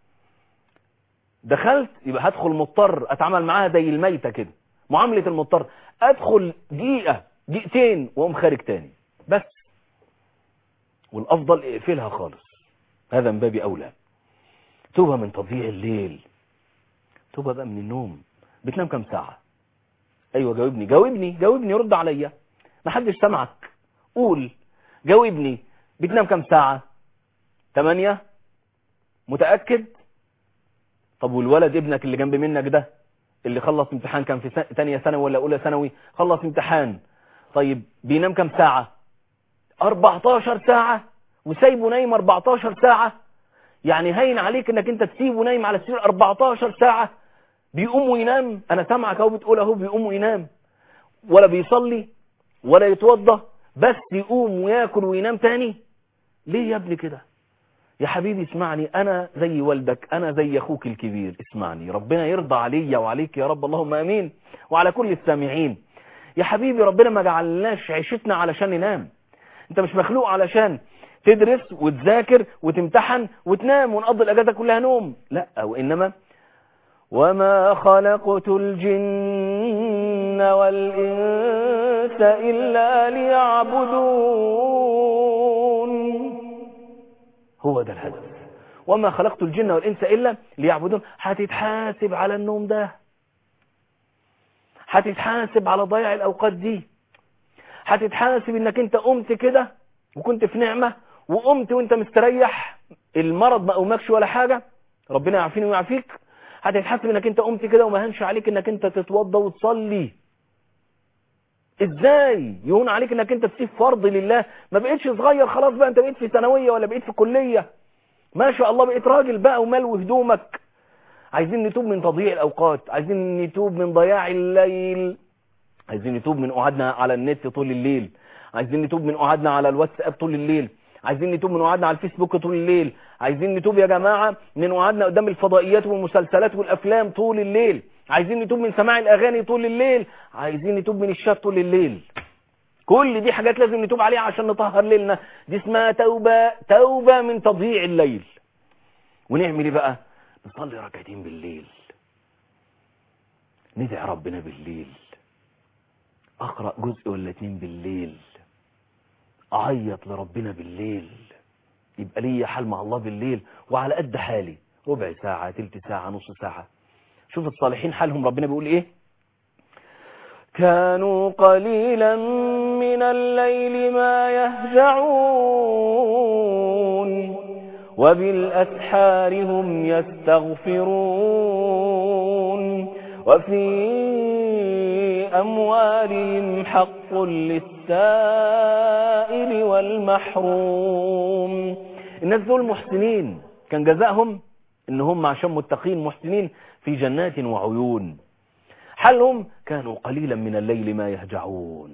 دخلت يبقى هدخل مضطر اتعامل معاها زي الميتة كده معاملة المضطر ادخل دقيقة دقيقتين واقوم خارج تاني بس والافضل اقفلها خالص هذا من باب اولى توبة من تضييع الليل توبة بقى من النوم بتنام كم ساعة ايوه جاوبني جاوبني جاوبني رد عليا ما حدش سمعك قول جاوبني بتنام كم ساعة تمانية متأكد طب والولد ابنك اللي جنب منك ده اللي خلص امتحان كان في تانية ثانوي ولا اولى ثانوي خلص امتحان طيب بينام كم ساعة 14 ساعة وسايبه نايم 14 ساعة يعني هين عليك انك انت تسيبه نايم على السرير 14 ساعة بيقوم وينام انا سامعك اهو بتقول اهو بيقوم وينام ولا بيصلي ولا يتوضى بس يقوم وياكل وينام تاني ليه يا ابني كده يا حبيبي اسمعني انا زي والدك انا زي اخوك الكبير اسمعني ربنا يرضى عليا وعليك يا رب اللهم امين وعلى كل السامعين يا حبيبي ربنا ما جعلناش عيشتنا علشان ننام انت مش مخلوق علشان تدرس وتذاكر وتمتحن وتنام ونقضي الاجازه كلها نوم لا وانما وما خلقت الجن والإنس إلا ليعبدون هو ده الهدف وما خلقت الجن والإنس إلا ليعبدون هتتحاسب على النوم ده هتتحاسب على ضياع الأوقات دي هتتحاسب انك انت قمت كده وكنت في نعمة وقمت وانت مستريح المرض ما قومكش ولا حاجة ربنا يعافيني ويعافيك هتتحاسب انك انت قمت كده وما هنش عليك انك انت تتوضى وتصلي ازاي يهون عليك انك انت تسيب فرض لله ما بقيتش صغير خلاص بقى انت بقيت في ثانويه ولا بقيت في كليه ما شاء الله بقيت راجل بقى وملو هدومك عايزين نتوب من تضييع الاوقات عايزين نتوب من ضياع الليل عايزين نتوب من قعدنا على النت طول الليل عايزين نتوب من قعدنا على الواتساب طول الليل عايزين نتوب من قعدنا على الفيسبوك طول الليل عايزين نتوب يا جماعة من قعدنا قدام الفضائيات والمسلسلات والافلام طول الليل عايزين نتوب من سماع الاغاني طول الليل عايزين نتوب من الشات طول الليل كل دي حاجات لازم نتوب عليها عشان نطهر ليلنا دي اسمها توبة توبة من تضييع الليل ونعمل ايه بقى نصلي ركعتين بالليل ندعي ربنا بالليل اقرأ جزء ولا اتنين بالليل اعيط لربنا بالليل يبقى ليا حال مع الله بالليل وعلى قد حالي ربع ساعة تلت ساعة نص ساعة شوف الصالحين حالهم ربنا بيقول ايه كانوا قليلا من الليل ما يهجعون وبالأسحار هم يستغفرون وفي أموالهم حق للسائل والمحروم الناس دول محسنين كان جزاهم ان هم عشان متقين محسنين في جنات وعيون حالهم كانوا قليلا من الليل ما يهجعون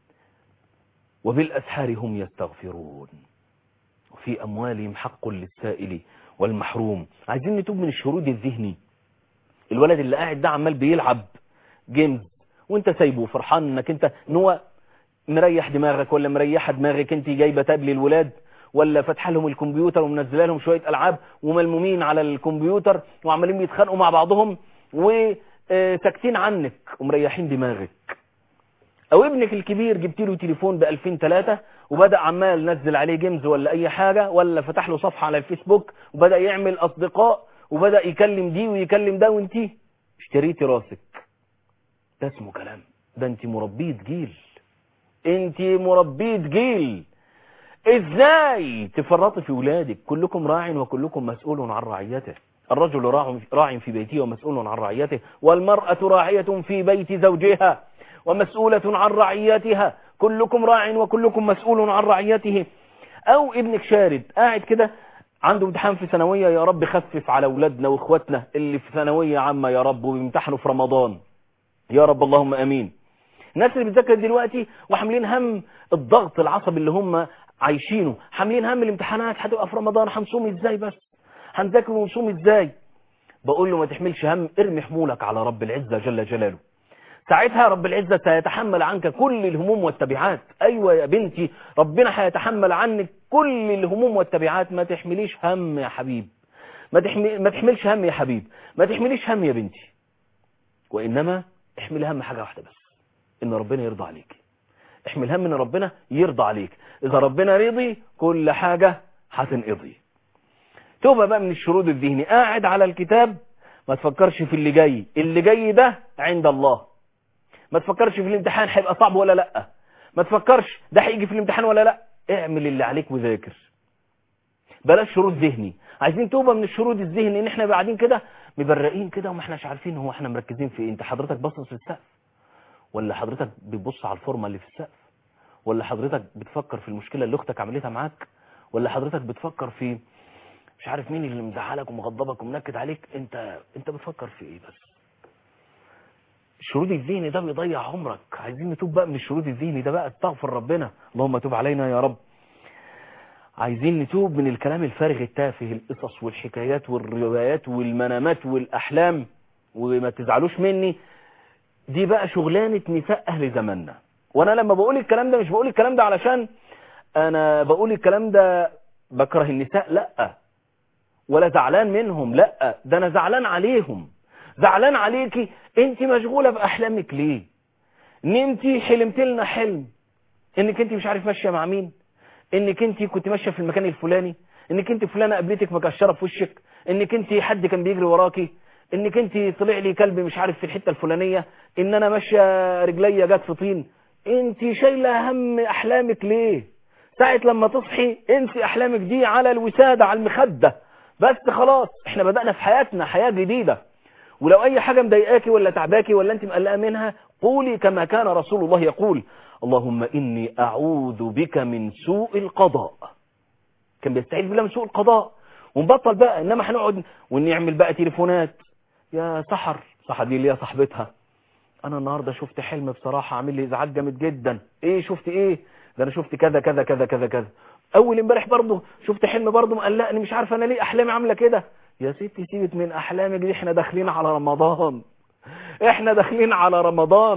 وبالأسحار هم يستغفرون وفي أموالهم حق للسائل والمحروم عايزين نتوب من الشرود الذهني الولد اللي قاعد ده عمال بيلعب جيمز وانت سايبه فرحان انك انت ان هو مريح دماغك ولا مريحه دماغك انت جايبه تاب للولاد ولا فاتحه لهم الكمبيوتر ومنزله لهم شويه العاب وملمومين على الكمبيوتر وعمالين بيتخانقوا مع بعضهم وساكتين عنك ومريحين دماغك او ابنك الكبير جبت له تليفون ب 2000 3 وبدا عمال نزل عليه جيمز ولا اي حاجه ولا فتح له صفحه على الفيسبوك وبدا يعمل اصدقاء وبدا يكلم دي ويكلم ده وانت اشتريتي راسك ده اسمه كلام ده انت مربيه جيل انت مربيه جيل ازاي تفرطي في ولادك كلكم راع وكلكم مسؤول عن رعيته الرجل راع راع في بيته ومسؤول عن رعيته والمرأة راعية في بيت زوجها ومسؤولة عن رعيتها كلكم راع وكلكم مسؤول عن رعيته او ابنك شارد قاعد كده عنده امتحان في ثانوية يا رب خفف على اولادنا واخواتنا اللي في ثانوية عامة يا رب وبيمتحنوا في رمضان يا رب اللهم امين الناس اللي بتذاكر دلوقتي وحاملين هم الضغط العصبي اللي هم عايشينه حاملين هم الامتحانات هتبقى في رمضان هنصوم ازاي بس هنذاكر ونصوم ازاي بقول له ما تحملش هم ارمي حمولك على رب العزة جل جلاله ساعتها رب العزة سيتحمل عنك كل الهموم والتبعات أيوة يا بنتي ربنا هيتحمل عنك كل الهموم والتبعات ما تحمليش هم يا حبيب ما, تحمل ما تحملش هم يا حبيب ما تحمليش هم يا بنتي وإنما احمل هم حاجة واحدة بس إن ربنا يرضى عليك احمل هم إن ربنا يرضى عليك إذا ربنا رضي كل حاجة هتنقضي توبة بقى من الشرود الذهني قاعد على الكتاب ما تفكرش في اللي جاي اللي جاي ده عند الله ما تفكرش في الامتحان هيبقى صعب ولا لا ما تفكرش ده هيجي في الامتحان ولا لا اعمل اللي عليك وذاكر بلاش شرود ذهني عايزين توبه من الشرود الذهني ان احنا قاعدين كده مبرقين كده وما احناش عارفين هو احنا مركزين في ايه انت حضرتك باصص في السقف ولا حضرتك بتبص على الفورمه اللي في السقف ولا حضرتك بتفكر في المشكله اللي اختك عملتها معاك ولا حضرتك بتفكر في مش عارف مين اللي مزعلك ومغضبك ومنكد عليك انت انت بتفكر في ايه بس الشرود الذهني ده بيضيع عمرك عايزين نتوب بقى من الشرود الذهني ده بقى استغفر ربنا اللهم تب علينا يا رب عايزين نتوب من الكلام الفارغ التافه القصص والحكايات والروايات والمنامات والأحلام وما تزعلوش مني دي بقى شغلانة نساء أهل زماننا وأنا لما بقول الكلام ده مش بقول الكلام ده علشان أنا بقول الكلام ده بكره النساء لأ ولا زعلان منهم لأ ده أنا زعلان عليهم زعلان عليكي انت مشغولة بأحلامك ليه ان انت حلمت لنا حلم انك انت مش عارف ماشية مع مين انك انت كنت ماشية في المكان الفلاني انك انت فلانة قابلتك مكشرة في وشك انك انت حد كان بيجري وراكي انك انت طلع لي كلب مش عارف في الحتة الفلانية ان انا ماشية رجليا جت في طين انت شايلة هم احلامك ليه ساعة لما تصحي انسي احلامك دي على الوسادة على المخدة بس خلاص احنا بدأنا في حياتنا حياة جديدة ولو اي حاجة مضايقاكي ولا تعباكي ولا انت مقلقة منها قولي كما كان رسول الله يقول اللهم اني اعوذ بك من سوء القضاء كان بيستعيذ بالله من سوء القضاء ونبطل بقى انما هنقعد ونعمل بقى تليفونات يا سحر سحر دي اللي هي صاحبتها انا النهارده شفت حلم بصراحة عامل لي ازعاج جامد جدا ايه شفت ايه ده انا شفت كذا كذا كذا كذا كذا اول امبارح برضه شفت حلم برضه مقلقني مش عارف انا ليه احلامي عامله كده يا ستي سيبت من احلامك دي احنا داخلين على رمضان احنا داخلين على رمضان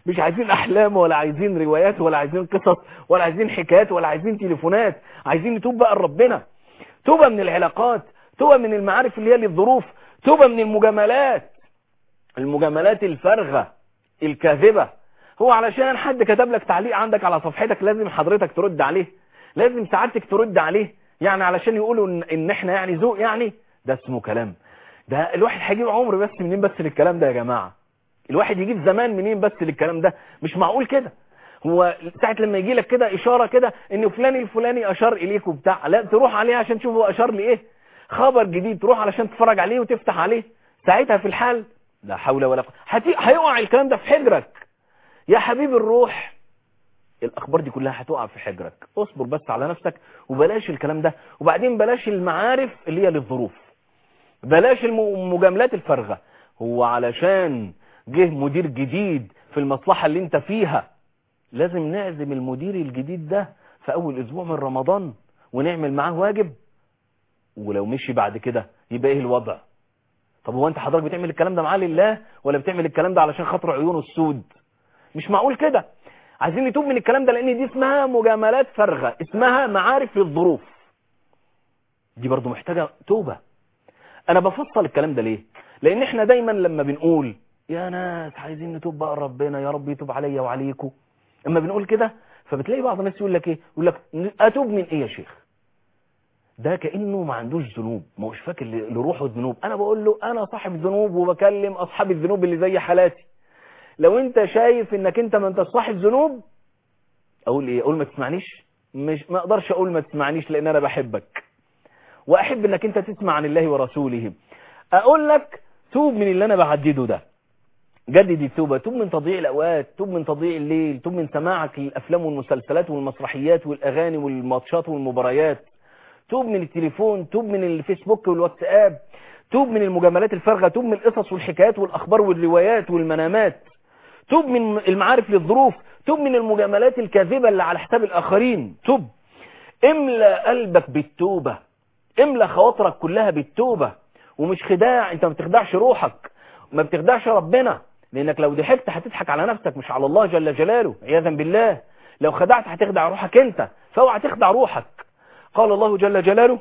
مش عايزين احلام ولا عايزين روايات ولا عايزين قصص ولا عايزين حكايات ولا عايزين تليفونات عايزين نتوب بقى لربنا توبة من العلاقات توبة من المعارف اللي هي للظروف توبة من المجاملات المجاملات الفارغة الكاذبة هو علشان حد كتب لك تعليق عندك على صفحتك لازم حضرتك ترد عليه لازم سعادتك ترد عليه يعني علشان يقولوا ان, إن احنا يعني ذوق يعني ده اسمه كلام ده الواحد هيجيب عمر بس منين بس للكلام ده يا جماعة الواحد يجيب زمان منين بس للكلام ده مش معقول كده هو ساعة لما يجي لك كده اشارة كده ان فلان الفلاني اشار اليك وبتاع لا تروح عليه عشان تشوف هو اشار لايه خبر جديد تروح علشان تتفرج عليه وتفتح عليه ساعتها في الحال لا حول ولا قوه هتي... هيقع الكلام ده في حجرك يا حبيب الروح الاخبار دي كلها هتقع في حجرك اصبر بس على نفسك وبلاش الكلام ده وبعدين بلاش المعارف اللي هي للظروف بلاش المجاملات الفارغه هو علشان جه مدير جديد في المصلحة اللي انت فيها لازم نعزم المدير الجديد ده في اول اسبوع من رمضان ونعمل معاه واجب ولو مشي بعد كده يبقى ايه الوضع طب هو انت حضرتك بتعمل الكلام ده معاه لله ولا بتعمل الكلام ده علشان خاطر عيونه السود مش معقول كده عايزين نتوب من الكلام ده لان دي اسمها مجاملات فارغه اسمها معارف للظروف دي برضو محتاجة توبة انا بفصل الكلام ده ليه لان احنا دايما لما بنقول يا ناس عايزين نتوب بقى ربنا يا رب يتوب عليا وعليكم اما بنقول كده فبتلاقي بعض الناس يقول لك ايه يقول لك اتوب من ايه يا شيخ ده كانه ما عندوش ذنوب ما هوش فاكر لروحه ذنوب انا بقول له انا صاحب ذنوب وبكلم اصحاب الذنوب اللي زي حالاتي لو انت شايف انك انت ما انت صاحب ذنوب اقول ايه اقول ما تسمعنيش مش ما اقدرش اقول ما تسمعنيش لان انا بحبك واحب انك انت تسمع عن الله ورسوله اقول لك توب من اللي انا بعدده ده جدد التوبة توب من تضييع الأوقات توب من تضييع الليل توب من سماعك للأفلام والمسلسلات والمسرحيات والأغاني والماتشات والمباريات توب من التليفون توب من الفيسبوك والواتساب توب من المجاملات الفارغة توب من القصص والحكايات والأخبار والروايات والمنامات توب من المعارف للظروف توب من المجاملات الكاذبة اللي على حساب الآخرين توب املأ قلبك بالتوبة املأ خواطرك كلها بالتوبة ومش خداع انت ما بتخدعش روحك ما بتخدعش ربنا لانك لو ضحكت هتضحك على نفسك مش على الله جل جلاله عياذا بالله لو خدعت هتخدع روحك انت فاوعى تخدع روحك قال الله جل جلاله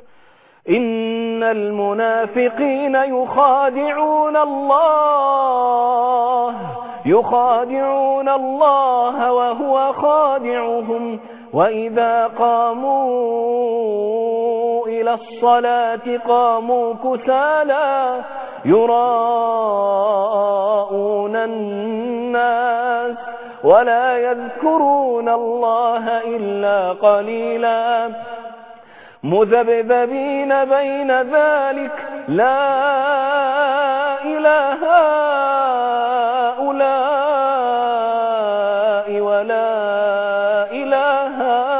إن المنافقين يخادعون الله يخادعون الله وهو خادعهم وإذا قاموا إلى الصلاة قاموا كسالا يراءون الناس ولا يذكرون الله إلا قليلا مذبذبين بين ذلك لا إله هؤلاء ولا إله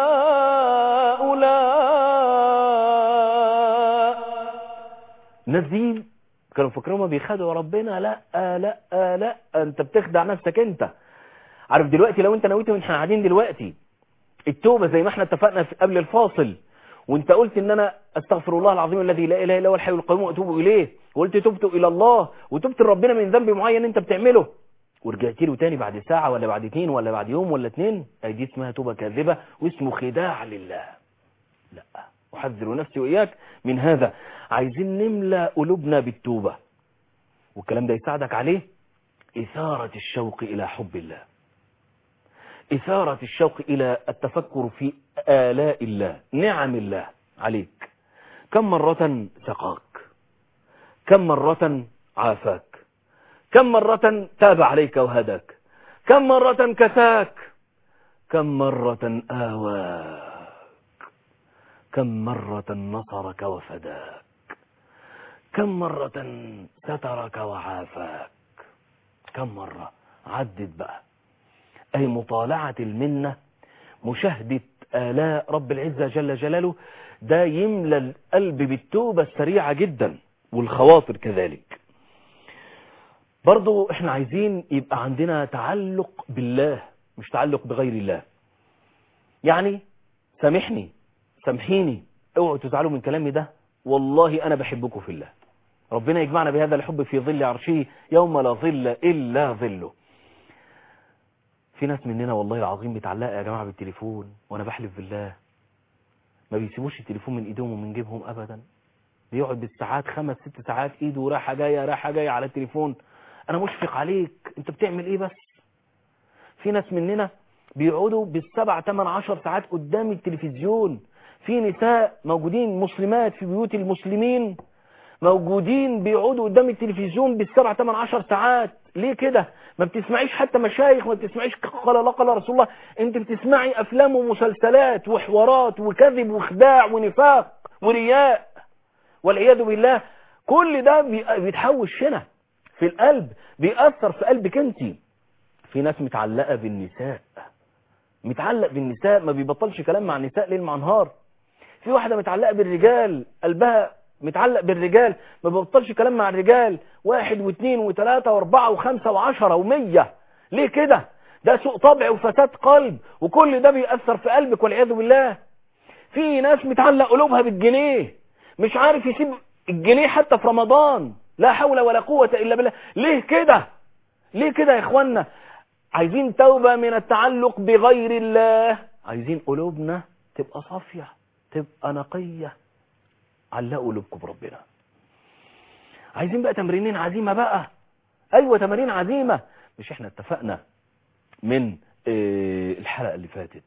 هؤلاء نزيل كانوا فكرهم ما بيخدعوا ربنا لا لا لا انت بتخدع نفسك انت عارف دلوقتي لو انت نويت واحنا قاعدين دلوقتي التوبة زي ما احنا اتفقنا في قبل الفاصل وانت قلت ان انا استغفر الله العظيم الذي لا اله الا هو الحي القيوم واتوب اليه وقلت تبت الى الله وتبت لربنا من ذنب معين انت بتعمله ورجعت له تاني بعد ساعة ولا بعد اتنين ولا بعد يوم ولا اتنين اي دي اسمها توبة كاذبة واسمه خداع لله لا احذر نفسي واياك من هذا عايزين نملى قلوبنا بالتوبة والكلام ده يساعدك عليه إثارة الشوق إلى حب الله إثارة الشوق إلى التفكر في آلاء الله نعم الله عليك كم مرة سقاك كم مرة عافاك كم مرة تاب عليك وهداك كم مرة كساك كم مرة آواك كم مرة نصرك وفداك كم مرة سترك وعافاك كم مرة عدد بقى أي مطالعة المنة مشاهدة آلاء رب العزة جل جلاله ده يملى القلب بالتوبة السريعة جدا والخواطر كذلك برضو احنا عايزين يبقى عندنا تعلق بالله مش تعلق بغير الله يعني سامحني سامحيني اوعوا تزعلوا من كلامي ده والله انا بحبكم في الله ربنا يجمعنا بهذا الحب في ظل عرشه يوم لا ظل الا ظله في ناس مننا والله العظيم متعلقه يا جماعه بالتليفون وانا بحلف بالله ما بيسيبوش التليفون من ايديهم ومن جيبهم ابدا بيقعد بالساعات خمس ست ساعات ايده رايحه جايه رايحه جايه على التليفون انا مشفق عليك انت بتعمل ايه بس في ناس مننا بيقعدوا بالسبع ثمان عشر ساعات قدام التلفزيون في نساء موجودين مسلمات في بيوت المسلمين موجودين بيقعدوا قدام التلفزيون بالسبع ثمان عشر ساعات ليه كده ما بتسمعيش حتى مشايخ ما بتسمعيش قال الله قال رسول الله انت بتسمعي افلام ومسلسلات وحوارات وكذب وخداع ونفاق ورياء والعياذ بالله كل ده بيتحوش هنا في القلب بيأثر في قلبك انت في ناس متعلقة بالنساء متعلق بالنساء ما بيبطلش كلام مع النساء ليل مع نهار في واحدة متعلقة بالرجال قلبها متعلق بالرجال ما بيبطلش كلام مع الرجال واحد واثنين وثلاثة واربعة وخمسة وعشرة ومية ليه كده ده سوء طبع وفساد قلب وكل ده بيأثر في قلبك والعياذ بالله في ناس متعلق قلوبها بالجنيه مش عارف يسيب الجنيه حتى في رمضان لا حول ولا قوة إلا بالله ليه كده ليه كده يا إخوانا عايزين توبة من التعلق بغير الله عايزين قلوبنا تبقى صافية تبقى نقية علقوا قلوبكم بربنا عايزين بقى تمرينين عزيمة بقى ايوه تمارين عزيمة مش احنا اتفقنا من اه الحلقة اللي فاتت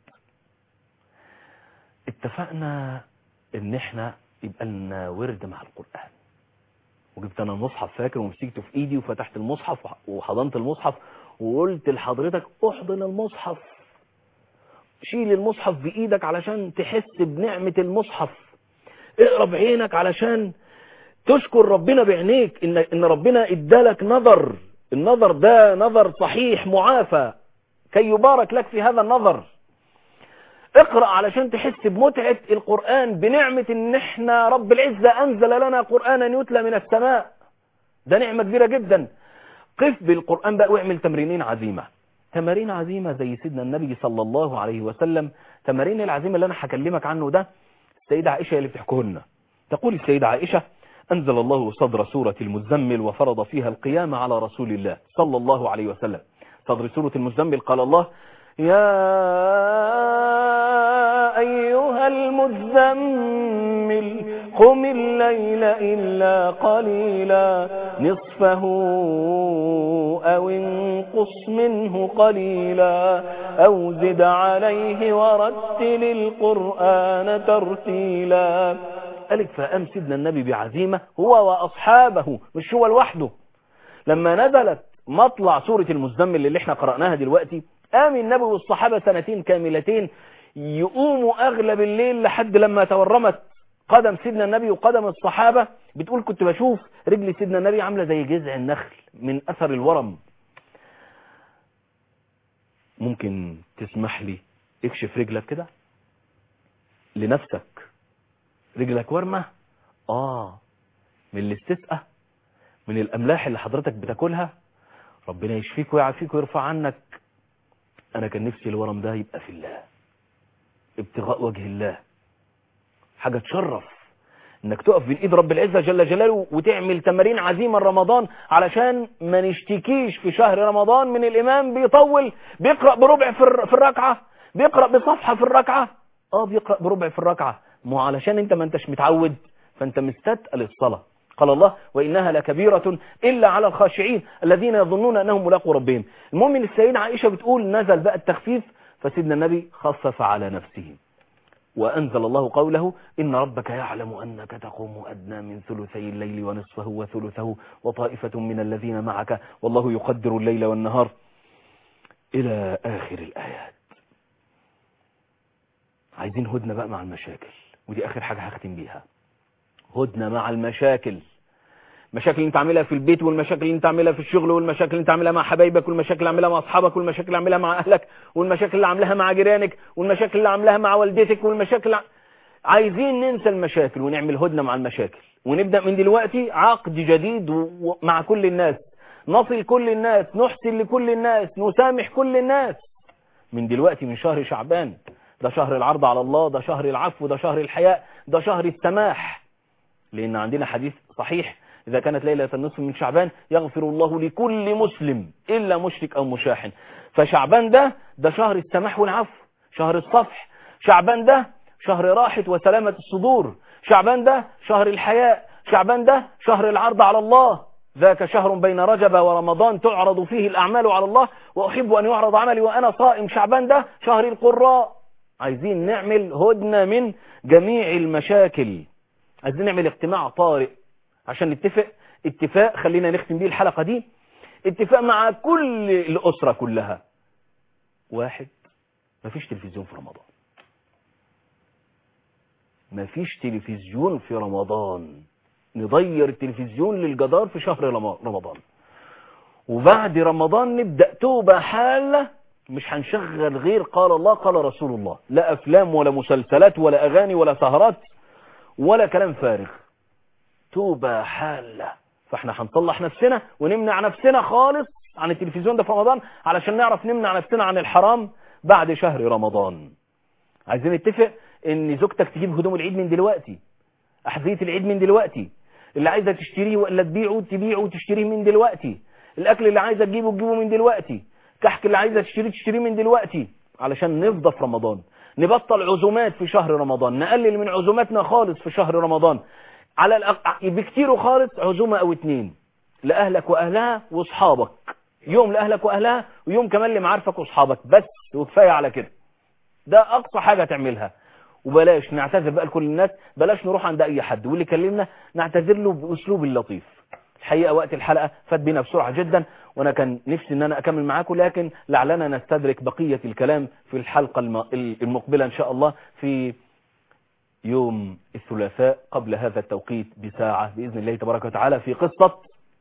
اتفقنا ان احنا يبقى لنا ورد مع القرآن وجبت انا المصحف فاكر ومسكته في ايدي وفتحت المصحف وحضنت المصحف وقلت لحضرتك احضن المصحف شيل المصحف بايدك علشان تحس بنعمة المصحف اقرا بعينك علشان تشكر ربنا بعينيك ان ان ربنا ادالك نظر النظر ده نظر صحيح معافى كي يبارك لك في هذا النظر اقرأ علشان تحس بمتعة القرآن بنعمة ان احنا رب العزة انزل لنا قرآنا يتلى من السماء ده نعمة كبيرة جدا قف بالقرآن بقى واعمل تمرينين عزيمة تمارين عزيمة زي سيدنا النبي صلى الله عليه وسلم تمارين العزيمة اللي انا هكلمك عنه ده السيدة عائشة اللي بتحكوه لنا تقول السيدة عائشة أنزل الله صدر سورة المزمل وفرض فيها القيام على رسول الله صلى الله عليه وسلم صدر سورة المزمل قال الله يا أيها المزمل قم الليل إلا قليلا نصفه أو انقص منه قليلا أو زد عليه ورتل القرآن ترتيلا قالك فقام سيدنا النبي بعزيمة هو وأصحابه مش هو لوحده لما نزلت مطلع سورة المزمل اللي احنا قرأناها دلوقتي قام النبي والصحابة سنتين كاملتين يقوموا أغلب الليل لحد لما تورمت قدم سيدنا النبي وقدم الصحابة بتقول كنت بشوف رجل سيدنا النبي عاملة زي جذع النخل من أثر الورم ممكن تسمح لي اكشف رجلك كده لنفسك رجلك ورمة اه من الاستسقى من الاملاح اللي حضرتك بتاكلها ربنا يشفيك ويعافيك ويرفع عنك انا كان نفسي الورم ده يبقى في الله ابتغاء وجه الله حاجة تشرف انك تقف بين ايد رب العزة جل جلاله وتعمل تمارين عزيمة رمضان علشان ما نشتكيش في شهر رمضان من الامام بيطول بيقرأ بربع في الركعة بيقرأ بصفحة في الركعة اه بيقرأ بربع في الركعة مو علشان انت ما انتش متعود فانت مستثقل الصلاة قال الله وإنها لكبيرة إلا على الخاشعين الذين يظنون أنهم ملاقوا ربهم المهم ان السيدة عائشة بتقول نزل بقى التخفيف فسيدنا النبي خفف على نفسه وأنزل الله قوله إن ربك يعلم أنك تقوم أدنى من ثلثي الليل ونصفه وثلثه وطائفة من الذين معك والله يقدر الليل والنهار إلى آخر الآيات عايزين هدنة بقى مع المشاكل ودي آخر حاجة هختم بيها هدنة مع المشاكل المشاكل اللي انت عاملها في البيت والمشاكل اللي انت عاملها في الشغل والمشاكل اللي انت عاملها مع حبايبك والمشاكل اللي عاملها مع اصحابك والمشاكل اللي عاملها مع اهلك والمشاكل اللي عاملها مع جيرانك والمشاكل اللي عاملها مع والدتك والمشاكل ع... عايزين ننسى المشاكل ونعمل هدنة مع المشاكل ونبدأ من دلوقتي عقد جديد و... مع كل الناس نصل كل الناس نحسن لكل الناس نسامح كل الناس من دلوقتي من شهر شعبان ده شهر العرض على الله ده شهر العفو ده شهر الحياء ده شهر السماح لان عندنا حديث صحيح إذا كانت ليلة النصف من شعبان يغفر الله لكل مسلم إلا مشرك أو مشاحن فشعبان ده ده شهر السماح والعفو شهر الصفح شعبان ده شهر راحة وسلامة الصدور شعبان ده شهر الحياء شعبان ده شهر العرض على الله ذاك شهر بين رجب ورمضان تعرض فيه الأعمال على الله وأحب أن يعرض عملي وأنا صائم شعبان ده شهر القراء عايزين نعمل هدنة من جميع المشاكل عايزين نعمل اجتماع طارئ عشان نتفق اتفاق خلينا نختم بيه الحلقة دي اتفاق مع كل الأسرة كلها واحد مفيش تلفزيون في رمضان مفيش تلفزيون في رمضان نضير التلفزيون للجدار في شهر رمضان وبعد رمضان نبدأ توبة حالة مش هنشغل غير قال الله قال رسول الله لا أفلام ولا مسلسلات ولا أغاني ولا سهرات ولا كلام فارغ توبة حالة فاحنا هنصلح نفسنا ونمنع نفسنا خالص عن التلفزيون ده في رمضان علشان نعرف نمنع نفسنا عن الحرام بعد شهر رمضان عايزين نتفق ان زوجتك تجيب هدوم العيد من دلوقتي احذية العيد من دلوقتي اللي عايزة تشتريه ولا تبيعه تبيعه وتشتريه من دلوقتي الاكل اللي عايزة تجيبه تجيبه من دلوقتي كحك اللي عايزة تشتريه تشتريه من دلوقتي علشان نفضى في رمضان نبطل عزومات في شهر رمضان نقلل من عزوماتنا خالص في شهر رمضان على الأق... بكتير خالص عزومة او اتنين لأهلك وأهلها واصحابك يوم لأهلك وأهلها ويوم كمان لمعارفك واصحابك بس وكفاية على كده ده أقصى حاجة تعملها وبلاش نعتذر بقى لكل الناس بلاش نروح عند أي حد واللي كلمنا نعتذر له بأسلوب لطيف الحقيقة وقت الحلقة فات بينا بسرعة جدا وانا كان نفسي ان انا اكمل معاكم لكن لعلنا نستدرك بقية الكلام في الحلقة المقبلة ان شاء الله في يوم الثلاثاء قبل هذا التوقيت بساعة بإذن الله تبارك وتعالى في قصة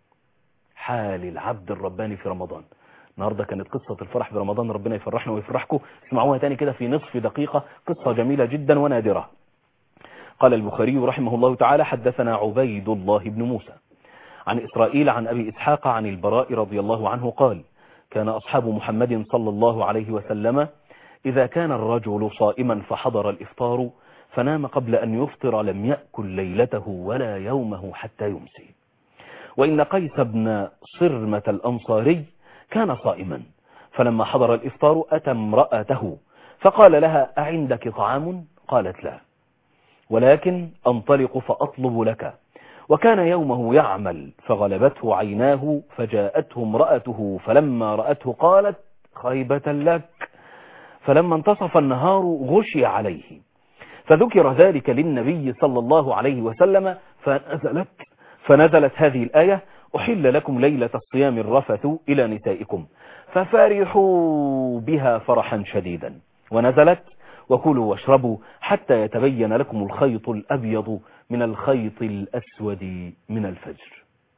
حال العبد الرباني في رمضان النهاردة كانت قصة الفرح برمضان ربنا يفرحنا ويفرحكم اسمعوها تاني كده في نصف دقيقة قصة جميلة جدا ونادرة قال البخاري رحمه الله تعالى حدثنا عبيد الله بن موسى عن إسرائيل عن أبي إسحاق عن البراء رضي الله عنه قال كان أصحاب محمد صلى الله عليه وسلم إذا كان الرجل صائما فحضر الإفطار فنام قبل أن يفطر لم يأكل ليلته ولا يومه حتى يمسي وإن قيس بن صرمة الأنصاري كان صائما فلما حضر الإفطار أتى امرأته فقال لها أعندك طعام قالت لا ولكن أنطلق فأطلب لك وكان يومه يعمل فغلبته عيناه فجاءته امرأته فلما رأته قالت خيبة لك فلما انتصف النهار غشي عليه فذكر ذلك للنبي صلى الله عليه وسلم فنزلت, فنزلت هذه الآية أحل لكم ليلة الصيام الرفث إلى نسائكم ففرحوا بها فرحا شديدا ونزلت وكلوا واشربوا حتى يتبين لكم الخيط الأبيض من الخيط الأسود من الفجر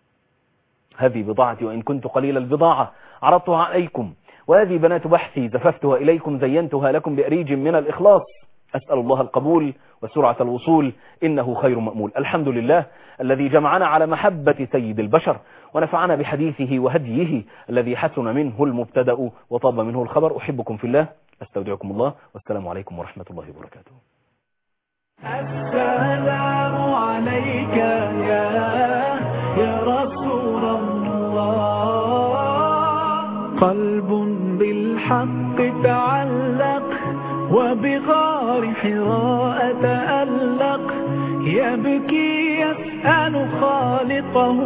هذه بضاعتي وإن كنت قليل البضاعة عرضتها عليكم وهذه بنات بحثي زففتها إليكم زينتها لكم بأريج من الإخلاص أسأل الله القبول وسرعة الوصول إنه خير مأمول الحمد لله الذي جمعنا على محبة سيد البشر ونفعنا بحديثه وهديه الذي حسن منه المبتدأ وطاب منه الخبر أحبكم في الله أستودعكم الله والسلام عليكم ورحمة الله وبركاته السلام عليك يا يا رسول الله قلب بالحق تعلق وبغار حراء تألق يبكي يسأل خالقه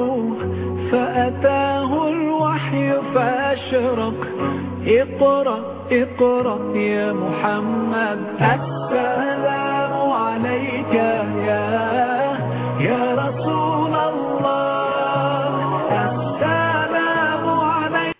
فأتاه الوحي فأشرق اقرأ اقرأ يا محمد السلام